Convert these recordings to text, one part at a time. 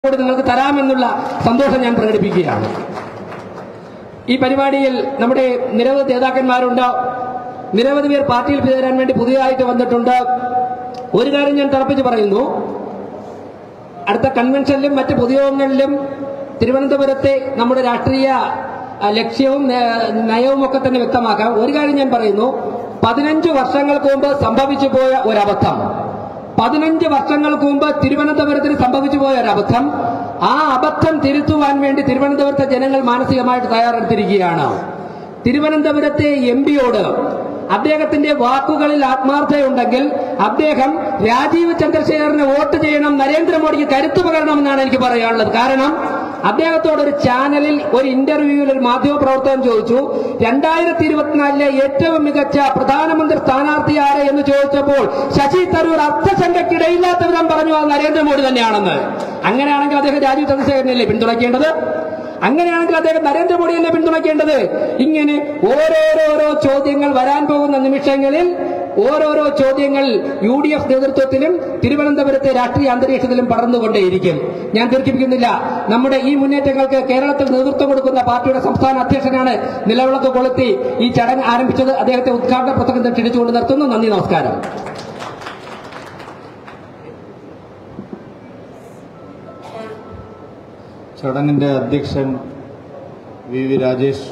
കൂടി നിങ്ങൾക്ക് തരാമെന്നുള്ള സന്തോഷം ഞാൻ പ്രകടിപ്പിക്കുകയാണ് ഈ പരിപാടിയിൽ നമ്മുടെ നിരവധി നേതാക്കന്മാരുണ്ട് നിരവധി പേർ പാർട്ടിയിൽ ചേരാൻ വേണ്ടി പുതിയതായിട്ട് വന്നിട്ടുണ്ട് ഒരു കാര്യം ഞാൻ തറപ്പിച്ച് പറയുന്നു അടുത്ത കൺവെൻഷനിലും മറ്റ് പൊതുയോഗങ്ങളിലും തിരുവനന്തപുരത്തെ നമ്മുടെ രാഷ്ട്രീയ ആ, ലക്ഷ്യവും നേ- നയവും ഒക്കെ തന്നെ വ്യക്തമാക്കാം ഒരു കാര്യം ഞാൻ പറയുന്നു പതിനഞ്ച് വർഷങ്ങൾക്ക് മുമ്പ് സംഭവിച്ചു പോയ ഒരബദ്ധം പതിനഞ്ച് വർഷങ്ങൾക്ക് മുമ്പ് തിരുവനന്തപുരത്തിന് സംഭവിച്ചു പോയ ഒരബദ്ധം ആ അബദ്ധം തിരുത്തുവാൻ വേണ്ടി തിരുവനന്തപുരത്തെ ജനങ്ങൾ മാനസികമായിട്ട് തയ്യാറെടുത്തിരിക്കുകയാണ് തിരുവനന്തപുരത്തെ എം പിയോട് അദ്ദേഹത്തിന്റെ വാക്കുകളിൽ ആത്മാർത്ഥതയുണ്ടെങ്കിൽ അദ്ദേഹം രാജീവ് ചന്ദ്രശേഖരന് വോട്ട് ചെയ്യണം നരേന്ദ്രമോദിക്ക് കരുത്തു പകരണമെന്നാണ് എനിക്ക് പറയാനുള്ളത് കാരണം അദ്ദേഹത്തോട് ഒരു ചാനലിൽ ഒരു ഇന്റർവ്യൂവിൽ ഒരു മാധ്യമപ്രവർത്തകൻ ചോദിച്ചു രണ്ടായിരത്തി ഇരുപത്തിനാലിലെ ഏറ്റവും മികച്ച പ്രധാനമന്ത്രി സ്ഥാനാർത്ഥി ആര് എന്ന് ചോദിച്ചപ്പോൾ ശശി തരൂർ അർത്ഥശങ്കയ്ക്കിടയില്ലാത്ത വിധം പറഞ്ഞു അത് നരേന്ദ്രമോദി തന്നെയാണെന്ന് അങ്ങനെയാണെങ്കിൽ അദ്ദേഹം രാജീവ് ചന്ദ്രശേഖരനല്ലേ പിന്തുണയ്ക്കേണ്ടത് അങ്ങനെയാണെങ്കിൽ അദ്ദേഹം നരേന്ദ്രമോദിയല്ലേ പിന്തുണയ്ക്കേണ്ടത് ഇങ്ങനെ ഓരോരോരോ ചോദ്യങ്ങൾ വരാൻ പോകുന്ന നിമിഷങ്ങളിൽ ഓരോരോ ചോദ്യങ്ങൾ യു ഡി എഫ് നേതൃത്വത്തിലും തിരുവനന്തപുരത്തെ രാഷ്ട്രീയ അന്തരീക്ഷത്തിലും പടർന്നുകൊണ്ടേയിരിക്കും ഞാൻ ദീർഘിപ്പിക്കുന്നില്ല നമ്മുടെ ഈ മുന്നേറ്റങ്ങൾക്ക് കേരളത്തിൽ നേതൃത്വം കൊടുക്കുന്ന പാർട്ടിയുടെ സംസ്ഥാന അധ്യക്ഷനാണ് നിലവിളക്ക് കൊളുത്തി ഈ ചടങ്ങ് ആരംഭിച്ചത് അദ്ദേഹത്തെ ഉദ്ഘാടന പ്രസംഗത്തിൽ ക്ഷണിച്ചുകൊണ്ട് നിർത്തുന്നു നന്ദി നമസ്കാരം ചടങ്ങിന്റെ അധ്യക്ഷൻ വി വി രാജേഷ്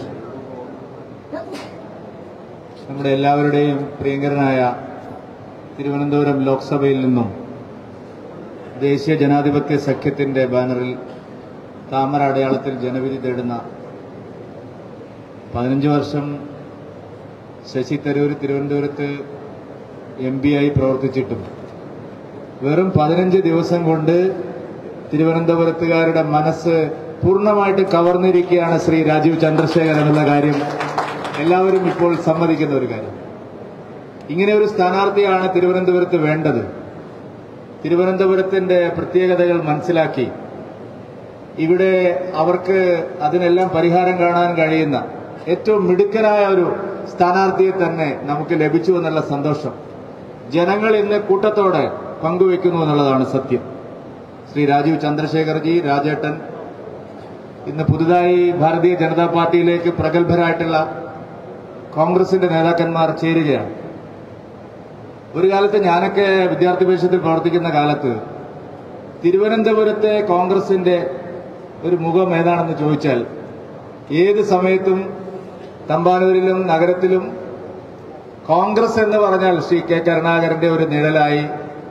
നമ്മുടെ എല്ലാവരുടെയും പ്രിയങ്കരനായ തിരുവനന്തപുരം ലോക്സഭയിൽ നിന്നും ദേശീയ ജനാധിപത്യ സഖ്യത്തിന്റെ ബാനറിൽ താമര അടയാളത്തിൽ ജനവിധി തേടുന്ന പതിനഞ്ച് വർഷം ശശി തരൂർ തിരുവനന്തപുരത്ത് എം ആയി പ്രവർത്തിച്ചിട്ടും വെറും പതിനഞ്ച് ദിവസം കൊണ്ട് തിരുവനന്തപുരത്തുകാരുടെ മനസ്സ് പൂർണ്ണമായിട്ട് കവർന്നിരിക്കുകയാണ് ശ്രീ രാജീവ് ചന്ദ്രശേഖർ എന്നുള്ള കാര്യം എല്ലാവരും ഇപ്പോൾ സമ്മതിക്കുന്ന ഒരു കാര്യം ഇങ്ങനെ ഒരു സ്ഥാനാർത്ഥിയാണ് തിരുവനന്തപുരത്ത് വേണ്ടത് തിരുവനന്തപുരത്തിന്റെ പ്രത്യേകതകൾ മനസ്സിലാക്കി ഇവിടെ അവർക്ക് അതിനെല്ലാം പരിഹാരം കാണാൻ കഴിയുന്ന ഏറ്റവും മിടുക്കനായ ഒരു സ്ഥാനാർത്ഥിയെ തന്നെ നമുക്ക് ലഭിച്ചു എന്നുള്ള സന്തോഷം ജനങ്ങൾ ഇന്ന് കൂട്ടത്തോടെ പങ്കുവെക്കുന്നു എന്നുള്ളതാണ് സത്യം ശ്രീ രാജീവ് ചന്ദ്രശേഖർജി രാജേട്ടൻ ഇന്ന് പുതുതായി ഭാരതീയ ജനതാ പാർട്ടിയിലേക്ക് പ്രഗത്ഭരായിട്ടുള്ള കോൺഗ്രസിന്റെ നേതാക്കന്മാർ ചേരുകയാണ് ഒരു കാലത്ത് ഞാനൊക്കെ വിദ്യാർത്ഥി പരിഷത്തിൽ പ്രവർത്തിക്കുന്ന കാലത്ത് തിരുവനന്തപുരത്തെ കോൺഗ്രസിന്റെ ഒരു മുഖം ഏതാണെന്ന് ചോദിച്ചാൽ ഏത് സമയത്തും തമ്പാനൂരിലും നഗരത്തിലും കോൺഗ്രസ് എന്ന് പറഞ്ഞാൽ ശ്രീ കെ കരുണാകരന്റെ ഒരു നിഴലായി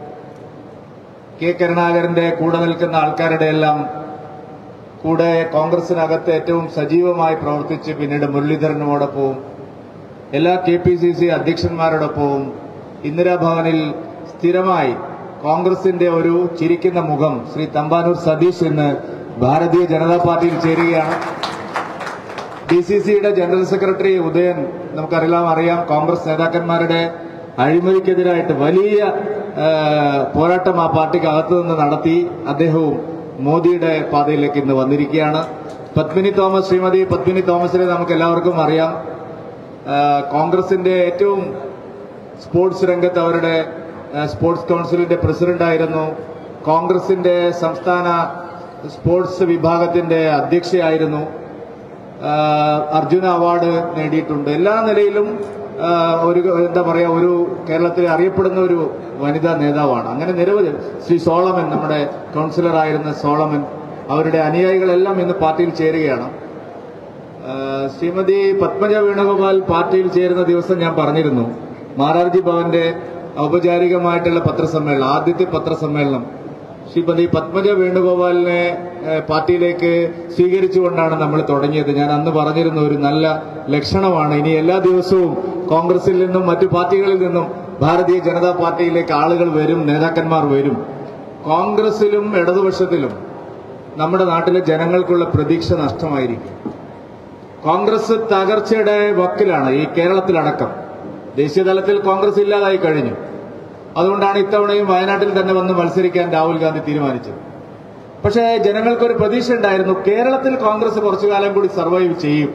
കെ കരുണാകരന്റെ കൂടെ നിൽക്കുന്ന ആൾക്കാരുടെ എല്ലാം കൂടെ കോൺഗ്രസിനകത്ത് ഏറ്റവും സജീവമായി പ്രവർത്തിച്ച് പിന്നീട് മുരളീധരനോടൊപ്പവും എല്ലാ കെ പി സി സി അധ്യക്ഷന്മാരോടൊപ്പവും ഇന്ദിരാഭവനിൽ സ്ഥിരമായി കോൺഗ്രസിന്റെ ഒരു ചിരിക്കുന്ന മുഖം ശ്രീ തമ്പാനൂർ സതീഷ് ഇന്ന് ഭാരതീയ ജനതാ പാർട്ടിയിൽ ചേരുകയാണ് ഡി സി സിയുടെ ജനറൽ സെക്രട്ടറി ഉദയൻ നമുക്കറിയാം അറിയാം കോൺഗ്രസ് നേതാക്കന്മാരുടെ അഴിമതിക്കെതിരായിട്ട് വലിയ ആ, പോരാട്ടം ആ പാർട്ടിക്ക് അകത്തു നിന്ന് നടത്തി അദ്ദേഹവും മോദിയുടെ പാതയിലേക്ക് ഇന്ന് വന്നിരിക്കുകയാണ് പത്മിനി തോമസ് ശ്രീമതി പത്മിനി തോമസിനെ നമുക്ക് എല്ലാവർക്കും അറിയാം ആ, കോൺഗ്രസിന്റെ ഏറ്റവും സ്പോർട്സ് രംഗത്ത് അവരുടെ ആ, സ്പോർട്സ് കൗൺസിലിന്റെ പ്രസിഡന്റായിരുന്നു കോൺഗ്രസിന്റെ സംസ്ഥാന സ്പോർട്സ് വിഭാഗത്തിന്റെ അധ്യക്ഷയായിരുന്നു ആ, അർജുന അവാർഡ് നേടിയിട്ടുണ്ട് എല്ലാ നിലയിലും ആ, ഒരു എന്താ പറയാ ഒരു കേരളത്തിൽ അറിയപ്പെടുന്ന ഒരു വനിതാ നേതാവാണ് അങ്ങനെ നിരവധി ശ്രീ സോളമൻ നമ്മുടെ കൗൺസിലറായിരുന്ന സോളമൻ അവരുടെ അനുയായികളെല്ലാം ഇന്ന് പാർട്ടിയിൽ ചേരുകയാണ് ആ, ശ്രീമതി പത്മജ വേണുഗോപാൽ പാർട്ടിയിൽ ചേരുന്ന ദിവസം ഞാൻ പറഞ്ഞിരുന്നു മാരാർജി ഭവന്റെ ഔപചാരികമായിട്ടുള്ള പത്രസമ്മേളനം ആദ്യത്തെ പത്രസമ്മേളനം ശ്രീമതി പത്മജ വേണുഗോപാലിനെ ഏഹ്, പാർട്ടിയിലേക്ക് സ്വീകരിച്ചുകൊണ്ടാണ് നമ്മൾ തുടങ്ങിയത് ഞാൻ അന്ന് പറഞ്ഞിരുന്ന ഒരു നല്ല ലക്ഷണമാണ് ഇനി എല്ലാ ദിവസവും കോൺഗ്രസിൽ നിന്നും മറ്റു പാർട്ടികളിൽ നിന്നും ഭാരതീയ ജനതാ പാർട്ടിയിലേക്ക് ആളുകൾ വരും നേതാക്കന്മാർ വരും കോൺഗ്രസിലും ഇടതുപക്ഷത്തിലും നമ്മുടെ നാട്ടിലെ ജനങ്ങൾക്കുള്ള പ്രതീക്ഷ നഷ്ടമായിരിക്കും കോൺഗ്രസ് തകർച്ചയുടെ വക്കിലാണ് ഈ കേരളത്തിലടക്കം ദേശീയ തലത്തിൽ കോൺഗ്രസ് ഇല്ലാതായി കഴിഞ്ഞു അതുകൊണ്ടാണ് ഇത്തവണയും വയനാട്ടിൽ തന്നെ വന്ന് മത്സരിക്കാൻ രാഹുൽ ഗാന്ധി തീരുമാനിച്ചത് പക്ഷേ ജനങ്ങൾക്കൊരു പ്രതീക്ഷ ഉണ്ടായിരുന്നു കേരളത്തിൽ കോൺഗ്രസ് കുറച്ചു കാലം കൂടി സർവൈവ് ചെയ്യും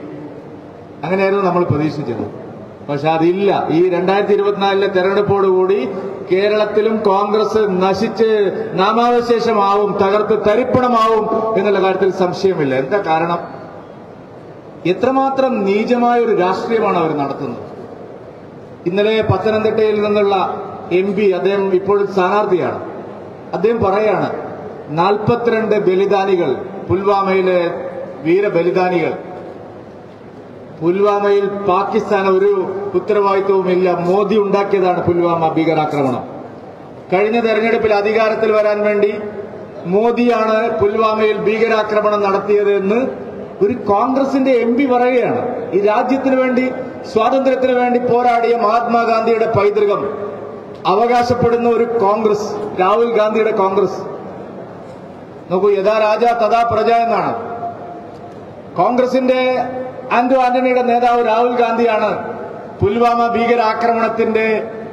അങ്ങനെയായിരുന്നു നമ്മൾ പ്രതീക്ഷിച്ചത് പക്ഷെ അതില്ല ഈ രണ്ടായിരത്തി ഇരുപത്തിനാലിലെ തെരഞ്ഞെടുപ്പോടുകൂടി കേരളത്തിലും കോൺഗ്രസ് നശിച്ച് നാമാവശേഷമാവും തകർത്ത് തരിപ്പണമാവും എന്നുള്ള കാര്യത്തിൽ സംശയമില്ല എന്താ കാരണം എത്രമാത്രം നീചമായ ഒരു രാഷ്ട്രീയമാണ് അവർ നടത്തുന്നത് ഇന്നലെ പത്തനംതിട്ടയിൽ നിന്നുള്ള എം പി അദ്ദേഹം ഇപ്പോഴും സ്ഥാനാർത്ഥിയാണ് അദ്ദേഹം പറയാണ് നാൽപ്പത്തിരണ്ട് ബലിദാനികൾ പുൽവാമയിലെ വീരബലിദാനികൾ പുൽവാമയിൽ പാകിസ്ഥാൻ ഒരു ഉത്തരവാദിത്വവുമില്ല മോദി ഉണ്ടാക്കിയതാണ് പുൽവാമ ഭീകരാക്രമണം കഴിഞ്ഞ തെരഞ്ഞെടുപ്പിൽ അധികാരത്തിൽ വരാൻ വേണ്ടി മോദിയാണ് പുൽവാമയിൽ ഭീകരാക്രമണം നടത്തിയത് എന്ന് ഒരു കോൺഗ്രസിന്റെ എം പി പറയുകയാണ് ഈ രാജ്യത്തിന് വേണ്ടി സ്വാതന്ത്ര്യത്തിന് വേണ്ടി പോരാടിയ മഹാത്മാഗാന്ധിയുടെ പൈതൃകം അവകാശപ്പെടുന്ന ഒരു കോൺഗ്രസ് രാഹുൽ ഗാന്ധിയുടെ കോൺഗ്രസ് നോക്കൂ യഥാ രാജ തഥാ പ്രജ എന്നാണ് കോൺഗ്രസിന്റെ ആന്റോ ആന്റണിയുടെ നേതാവ് രാഹുൽ ഗാന്ധിയാണ് പുൽവാമ ഭീകരാക്രമണത്തിന്റെ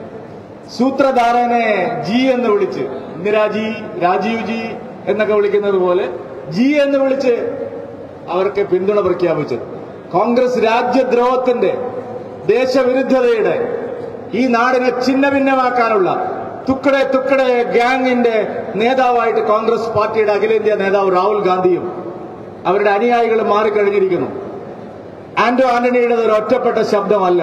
സൂത്രധാരനെ ജി എന്ന് വിളിച്ച് ഇന്ദിരാജി രാജീവ് ജി എന്നൊക്കെ വിളിക്കുന്നത് പോലെ ജി എന്ന് വിളിച്ച് അവർക്ക് പിന്തുണ പ്രഖ്യാപിച്ചത് കോൺഗ്രസ് രാജ്യദ്രോഹത്തിന്റെ ദേശവിരുദ്ധതയുടെ ഈ നാടിനെ ഛിന്ന ഭിന്നമാക്കാനുള്ള തുക്കടെ തുക്കടെ ഗ്യാങ്ങിന്റെ നേതാവായിട്ട് കോൺഗ്രസ് പാർട്ടിയുടെ അഖിലേന്ത്യാ നേതാവ് രാഹുൽ ഗാന്ധിയും അവരുടെ അനുയായികൾ മാറിക്കഴിഞ്ഞിരിക്കുന്നു ആന്റോ ആന്റണിയുടെ ഒരു ഒറ്റപ്പെട്ട ശബ്ദമല്ല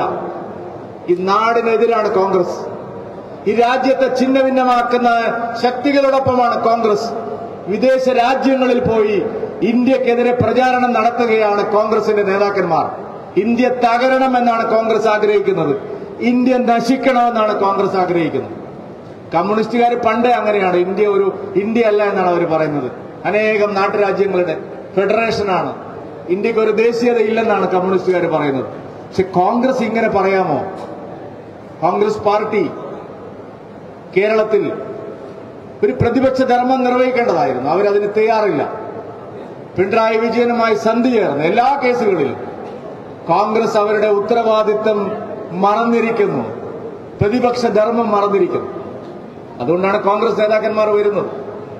ഈ നാടിനെതിരാണ് കോൺഗ്രസ് ഈ രാജ്യത്തെ ഛിന്ന ഭിന്നമാക്കുന്ന ശക്തികളോടൊപ്പമാണ് കോൺഗ്രസ് വിദേശ രാജ്യങ്ങളിൽ പോയി ഇന്ത്യക്കെതിരെ പ്രചാരണം നടത്തുകയാണ് കോൺഗ്രസിന്റെ നേതാക്കന്മാർ ഇന്ത്യ തകരണമെന്നാണ് കോൺഗ്രസ് ആഗ്രഹിക്കുന്നത് ഇന്ത്യ നശിക്കണമെന്നാണ് കോൺഗ്രസ് ആഗ്രഹിക്കുന്നത് കമ്മ്യൂണിസ്റ്റുകാർ പണ്ടേ അങ്ങനെയാണ് ഇന്ത്യ ഒരു ഇന്ത്യ അല്ല എന്നാണ് അവർ പറയുന്നത് അനേകം നാട്ടുരാജ്യങ്ങളുടെ ഫെഡറേഷനാണ് ഇന്ത്യക്ക് ഒരു ദേശീയത ഇല്ലെന്നാണ് കമ്മ്യൂണിസ്റ്റുകാർ പറയുന്നത് പക്ഷെ കോൺഗ്രസ് ഇങ്ങനെ പറയാമോ കോൺഗ്രസ് പാർട്ടി കേരളത്തിൽ ഒരു പ്രതിപക്ഷ ധർമ്മം നിർവഹിക്കേണ്ടതായിരുന്നു അവരതിന് തയ്യാറില്ല പിണറായി വിജയനുമായി സന്ധി ചേർന്ന് എല്ലാ കേസുകളിലും കോൺഗ്രസ് അവരുടെ ഉത്തരവാദിത്തം മറന്നിരിക്കുന്നു പ്രതിപക്ഷ ധർമ്മം മറന്നിരിക്കുന്നു അതുകൊണ്ടാണ് കോൺഗ്രസ് നേതാക്കന്മാർ വരുന്നത്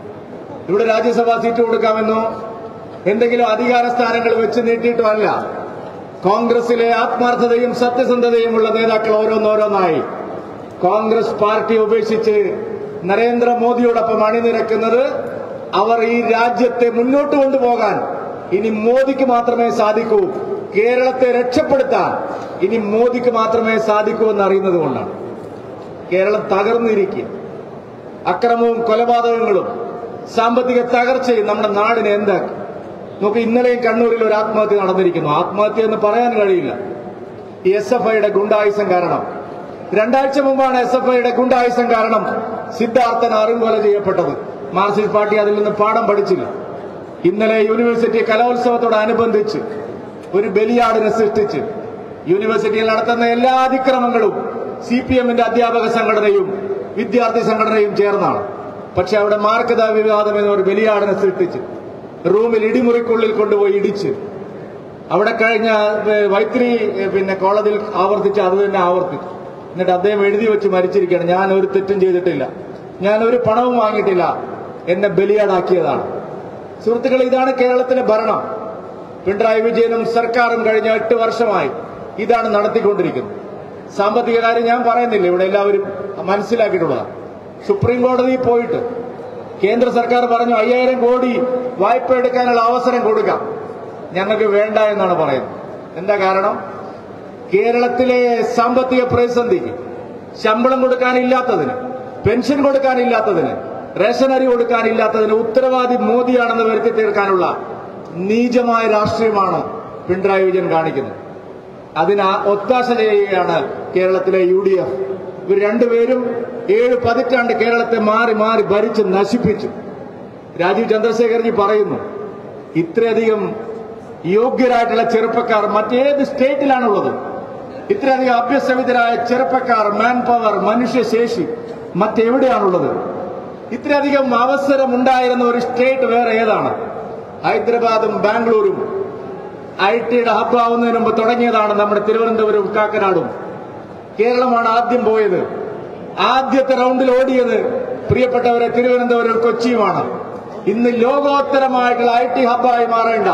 ഇവിടെ രാജ്യസഭാ സീറ്റ് കൊടുക്കാമെന്നോ എന്തെങ്കിലും അധികാര സ്ഥാനങ്ങൾ വെച്ച് നീട്ടിയിട്ടുമല്ല കോൺഗ്രസിലെ ആത്മാർത്ഥതയും സത്യസന്ധതയുമുള്ള നേതാക്കൾ ഓരോന്നോരോന്നായി കോൺഗ്രസ് പാർട്ടി ഉപേക്ഷിച്ച് നരേന്ദ്രമോദിയോടൊപ്പം അണിനിരക്കുന്നത് അവർ ഈ രാജ്യത്തെ മുന്നോട്ട് കൊണ്ടുപോകാൻ ഇനി മോദിക്ക് മാത്രമേ സാധിക്കൂ കേരളത്തെ രക്ഷപ്പെടുത്താൻ ഇനി മോദിക്ക് മാത്രമേ സാധിക്കൂ എന്ന് അറിയുന്നത് കൊണ്ടാണ് കേരളം തകർന്നിരിക്കുക അക്രമവും കൊലപാതകങ്ങളും സാമ്പത്തിക തകർച്ചയും നമ്മുടെ നാടിനെ എന്താക്കി നോക്ക് ഇന്നലെയും കണ്ണൂരിൽ ഒരു ആത്മഹത്യ നടന്നിരിക്കുന്നു ആത്മഹത്യ എന്ന് പറയാൻ കഴിയില്ല ഈ എസ് എഫ് ഐയുടെ ഗുണ്ടായുസം കാരണം രണ്ടാഴ്ച മുമ്പാണ് എസ് എഫ് ഐയുടെ ഗുണ്ടായുസം കാരണം സിദ്ധാർത്ഥൻ അറുംകൊല ചെയ്യപ്പെട്ടത് മാർക്സിസ്റ്റ് പാർട്ടി അതിൽ നിന്ന് പാഠം പഠിച്ചില്ല ഇന്നലെ യൂണിവേഴ്സിറ്റി കലോത്സവത്തോടനുബന്ധിച്ച് ഒരു ബലിയാടിനെ സൃഷ്ടിച്ച് യൂണിവേഴ്സിറ്റിയിൽ നടത്തുന്ന എല്ലാ അതിക്രമങ്ങളും സി പി എമ്മിന്റെ അധ്യാപക സംഘടനയും വിദ്യാർത്ഥി സംഘടനയും ചേർന്നാണ് പക്ഷെ അവിടെ മാർക്കത വിവാദം എന്ന ഒരു ബലിയാടിനെ സൃഷ്ടിച്ച് റൂമിൽ ഇടിമുറിക്കുള്ളിൽ കൊണ്ടുപോയി ഇടിച്ച് അവിടെ കഴിഞ്ഞ ഏഹ്, വൈത്തിരി ഏഹ്, പിന്നെ കോളേജിൽ ആവർത്തിച്ച് അത് തന്നെ ആവർത്തിച്ചു എന്നിട്ട് അദ്ദേഹം എഴുതി വെച്ച് മരിച്ചിരിക്കുകയാണ് ഞാൻ ഒരു തെറ്റും ചെയ്തിട്ടില്ല ഞാൻ ഒരു പണവും വാങ്ങിയിട്ടില്ല എന്നെ ബലിയാടാക്കിയതാണ് സുഹൃത്തുക്കൾ ഇതാണ് കേരളത്തിലെ ഭരണം പിണറായി വിജയനും സർക്കാരും കഴിഞ്ഞ എട്ട് വർഷമായി ഇതാണ് നടത്തിക്കൊണ്ടിരിക്കുന്നത് സാമ്പത്തിക കാര്യം ഞാൻ പറയുന്നില്ല ഇവിടെ എല്ലാവരും മനസ്സിലാക്കിയിട്ടുള്ളതാണ് സുപ്രീം കോടതിയിൽ പോയിട്ട് കേന്ദ്ര സർക്കാർ പറഞ്ഞു അയ്യായിരം കോടി വായ്പ എടുക്കാനുള്ള അവസരം കൊടുക്കാം ഞങ്ങൾക്ക് വേണ്ട എന്നാണ് പറയുന്നത് എന്താ കാരണം കേരളത്തിലെ സാമ്പത്തിക പ്രതിസന്ധിക്ക് ശമ്പളം കൊടുക്കാനില്ലാത്തതിന് പെൻഷൻ കൊടുക്കാനില്ലാത്തതിന് റേഷൻ അരി കൊടുക്കാനില്ലാത്തതിന് ഉത്തരവാദി മോദിയാണെന്ന് വരുത്തി തീർക്കാനുള്ള നീചമായ രാഷ്ട്രീയമാണ് പിണറായി വിജയൻ കാണിക്കുന്നത് അതിന് ആ ഒത്താശ ചെയ്യുകയാണ് കേരളത്തിലെ യു ഡി എഫ് ഇവർ രണ്ടുപേരും ഏഴ് പതിറ്റാണ്ട് കേരളത്തെ മാറി മാറി ഭരിച്ച് നശിപ്പിച്ചു രാജീവ് ചന്ദ്രശേഖർജി പറയുന്നു ഇത്രയധികം യോഗ്യരായിട്ടുള്ള ചെറുപ്പക്കാർ മറ്റേത് സ്റ്റേറ്റിലാണുള്ളത് ഇത്രയധികം അഭ്യസവിതരായ ചെറുപ്പക്കാർ മാൻ പവർ മനുഷ്യശേഷി മറ്റെവിടെയാണുള്ളത് ഇത്രയധികം അവസരം ഉണ്ടായിരുന്ന ഒരു സ്റ്റേറ്റ് വേറെ ഏതാണ് ഹൈദരാബാദും ബാംഗ്ലൂരും ഐ ടിയുടെ ഹബ്ബാവുന്നതിന് മുമ്പ് തുടങ്ങിയതാണ് നമ്മുടെ തിരുവനന്തപുരവും കാക്കനാടും കേരളമാണ് ആദ്യം പോയത് ആദ്യത്തെ റൗണ്ടിൽ ഓടിയത് പ്രിയപ്പെട്ടവരെ തിരുവനന്തപുരം കൊച്ചിയുമാണ് ഇന്ന് ലോകോത്തരമായിട്ടുള്ള ഐ ടി ഹബ്ബായി മാറേണ്ട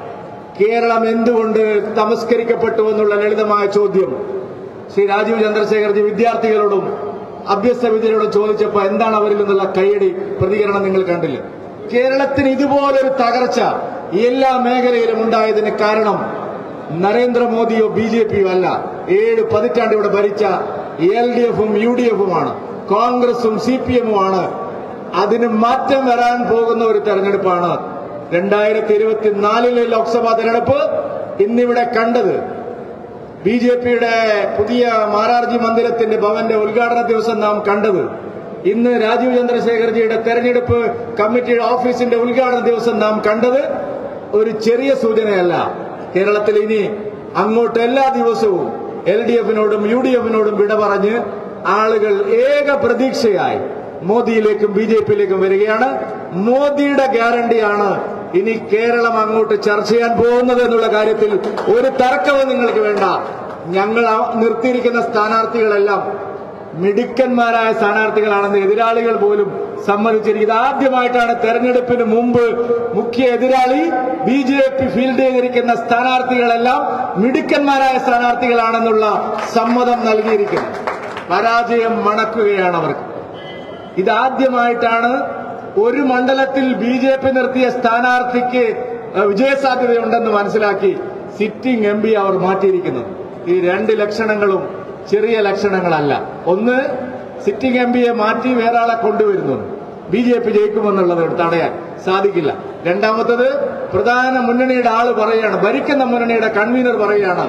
കേരളം എന്തുകൊണ്ട് തമസ്കരിക്കപ്പെട്ടു എന്നുള്ള ലളിതമായ ചോദ്യം ശ്രീ രാജീവ് ചന്ദ്രശേഖർജി വിദ്യാർത്ഥികളോടും അഭ്യസ്ത വിദ്യരോട് ചോദിച്ചപ്പോ എന്താണ് അവരിൽ നിന്നുള്ള കൈയടി പ്രതികരണം നിങ്ങൾ കണ്ടില്ല കേരളത്തിന് ഇതുപോലൊരു തകർച്ച എല്ലാ മേഖലയിലും ഉണ്ടായതിന് കാരണം നരേന്ദ്രമോദിയോ ബി ജെ പിയോ അല്ല ഏഴ് പതിറ്റാണ്ട് ഇവിടെ ഭരിച്ച എൽ ഡി എഫും യു ഡി എഫുമാണ് കോൺഗ്രസും സി പി എമ്മുമാണ് അതിന് മാറ്റം വരാൻ പോകുന്ന ഒരു തെരഞ്ഞെടുപ്പാണ് രണ്ടായിരത്തി ഇരുപത്തിനാലിലെ ലോക്സഭാ തെരഞ്ഞെടുപ്പ് ഇന്നിവിടെ കണ്ടത് ബി ജെ പിയുടെ പുതിയ മാരാർജി മന്ദിരത്തിന്റെ ഭവന്റെ ഉദ്ഘാടന ദിവസം നാം കണ്ടത് ഇന്ന് രാജീവ് ചന്ദ്രശേഖർജിയുടെ തെരഞ്ഞെടുപ്പ് കമ്മിറ്റിയുടെ ഓഫീസിന്റെ ഉദ്ഘാടന ദിവസം നാം കണ്ടത് ഒരു ചെറിയ സൂചനയല്ല കേരളത്തിൽ ഇനി അങ്ങോട്ട് എല്ലാ ദിവസവും എൽ ഡി എഫിനോടും യു ഡി എഫിനോടും വിട പറഞ്ഞ് ആളുകൾ ഏക പ്രതീക്ഷയായി മോദിയിലേക്കും ബി ജെ പിയിലേക്കും വരികയാണ് മോദിയുടെ ഗ്യാരണ്ടിയാണ് ഇനി കേരളം അങ്ങോട്ട് ചർച്ച ചെയ്യാൻ പോകുന്നത് എന്നുള്ള കാര്യത്തിൽ ഒരു തർക്കവും നിങ്ങൾക്ക് വേണ്ട ഞങ്ങൾ ആ നിർത്തിയിരിക്കുന്ന സ്ഥാനാർത്ഥികളെല്ലാം മിടുക്കന്മാരായ സ്ഥാനാർത്ഥികളാണെന്ന് എതിരാളികൾ പോലും സമ്മതിച്ചിരിക്കുന്നത് ആദ്യമായിട്ടാണ് തെരഞ്ഞെടുപ്പിന് മുമ്പ് മുഖ്യ എതിരാളി ബി ജെ പി ഫീൽഡ് ചെയ്തിരിക്കുന്ന സ്ഥാനാർത്ഥികളെല്ലാം മിടുക്കന്മാരായ സ്ഥാനാർത്ഥികളാണെന്നുള്ള സമ്മതം നൽകിയിരിക്കുന്നത് പരാജയം മണക്കുകയാണ് അവർക്ക് ഇതാദ്യമായിട്ടാണ് ഒരു മണ്ഡലത്തിൽ ബി ജെ പി നിർത്തിയ സ്ഥാനാർത്ഥിക്ക് ഏഹ്, വിജയസാധ്യതയുണ്ടെന്ന് മനസ്സിലാക്കി സിറ്റിംഗ് എം പി അവർ മാറ്റിയിരിക്കുന്നത് ഈ രണ്ട് ലക്ഷണങ്ങളും ചെറിയ ലക്ഷണങ്ങളല്ല ഒന്ന് സിറ്റിംഗ് എം പിയെ മാറ്റി വേറെ ആളെ കൊണ്ടുവരുന്നു ബി ജെ പി ജയിക്കുമെന്നുള്ളത് തടയാൻ സാധിക്കില്ല രണ്ടാമത്തത് പ്രധാന മുന്നണിയുടെ ആള് പറയാണ് ഭരിക്കുന്ന മുന്നണിയുടെ കൺവീനർ പറയാണ്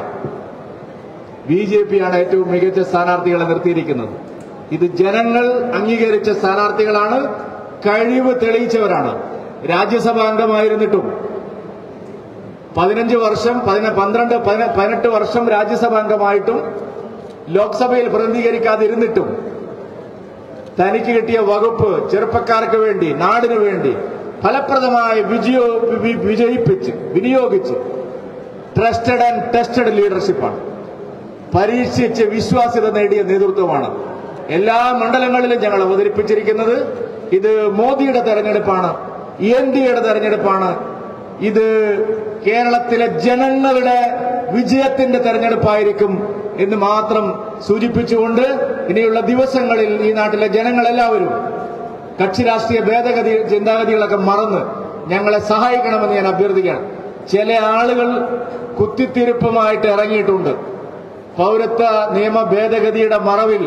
ബി ജെ പിയാണ് ഏറ്റവും മികച്ച സ്ഥാനാർത്ഥികളെ നിർത്തിയിരിക്കുന്നത് ഇത് ജനങ്ങൾ അംഗീകരിച്ച സ്ഥാനാർത്ഥികളാണ് കഴിവ് തെളിയിച്ചവരാണ് രാജ്യസഭാ അംഗമായിരുന്നിട്ടും പതിനഞ്ച് വർഷം പതിന പന്ത്രണ്ട് പതിന- പതിനെട്ട് വർഷം രാജ്യസഭാ അംഗമായിട്ടും ലോക്സഭയിൽ പ്രതിനിധീകരിക്കാതിരുന്നിട്ടും തനിക്ക് കിട്ടിയ വകുപ്പ് ചെറുപ്പക്കാർക്ക് വേണ്ടി നാടിനു വേണ്ടി ഫലപ്രദമായി വിജയോ വി- വിജയിപ്പിച്ച് വിനിയോഗിച്ച് ട്രസ്റ്റഡ് ആൻഡ് ടെസ്റ്റഡ് ലീഡർഷിപ്പാണ് പരീക്ഷിച്ച് വിശ്വാസ്യത നേടിയ നേതൃത്വമാണ് എല്ലാ മണ്ഡലങ്ങളിലും ഞങ്ങൾ അവതരിപ്പിച്ചിരിക്കുന്നത് ഇത് മോദിയുടെ തെരഞ്ഞെടുപ്പാണ് എൻ ഡിയുടെ തെരഞ്ഞെടുപ്പാണ് ഇത് കേരളത്തിലെ ജനങ്ങളുടെ വിജയത്തിന്റെ തെരഞ്ഞെടുപ്പായിരിക്കും എന്ന് മാത്രം സൂചിപ്പിച്ചുകൊണ്ട് ഇനിയുള്ള ദിവസങ്ങളിൽ ഈ നാട്ടിലെ ജനങ്ങളെല്ലാവരും കക്ഷി രാഷ്ട്രീയ ഭേദഗതി ചിന്താഗതികളൊക്കെ മറന്ന് ഞങ്ങളെ സഹായിക്കണമെന്ന് ഞാൻ അഭ്യർത്ഥിക്കുകയാണ് ചില ആളുകൾ കുത്തിത്തിരിപ്പുമായിട്ട് ഇറങ്ങിയിട്ടുണ്ട് പൗരത്വ നിയമ ഭേദഗതിയുടെ മറവിൽ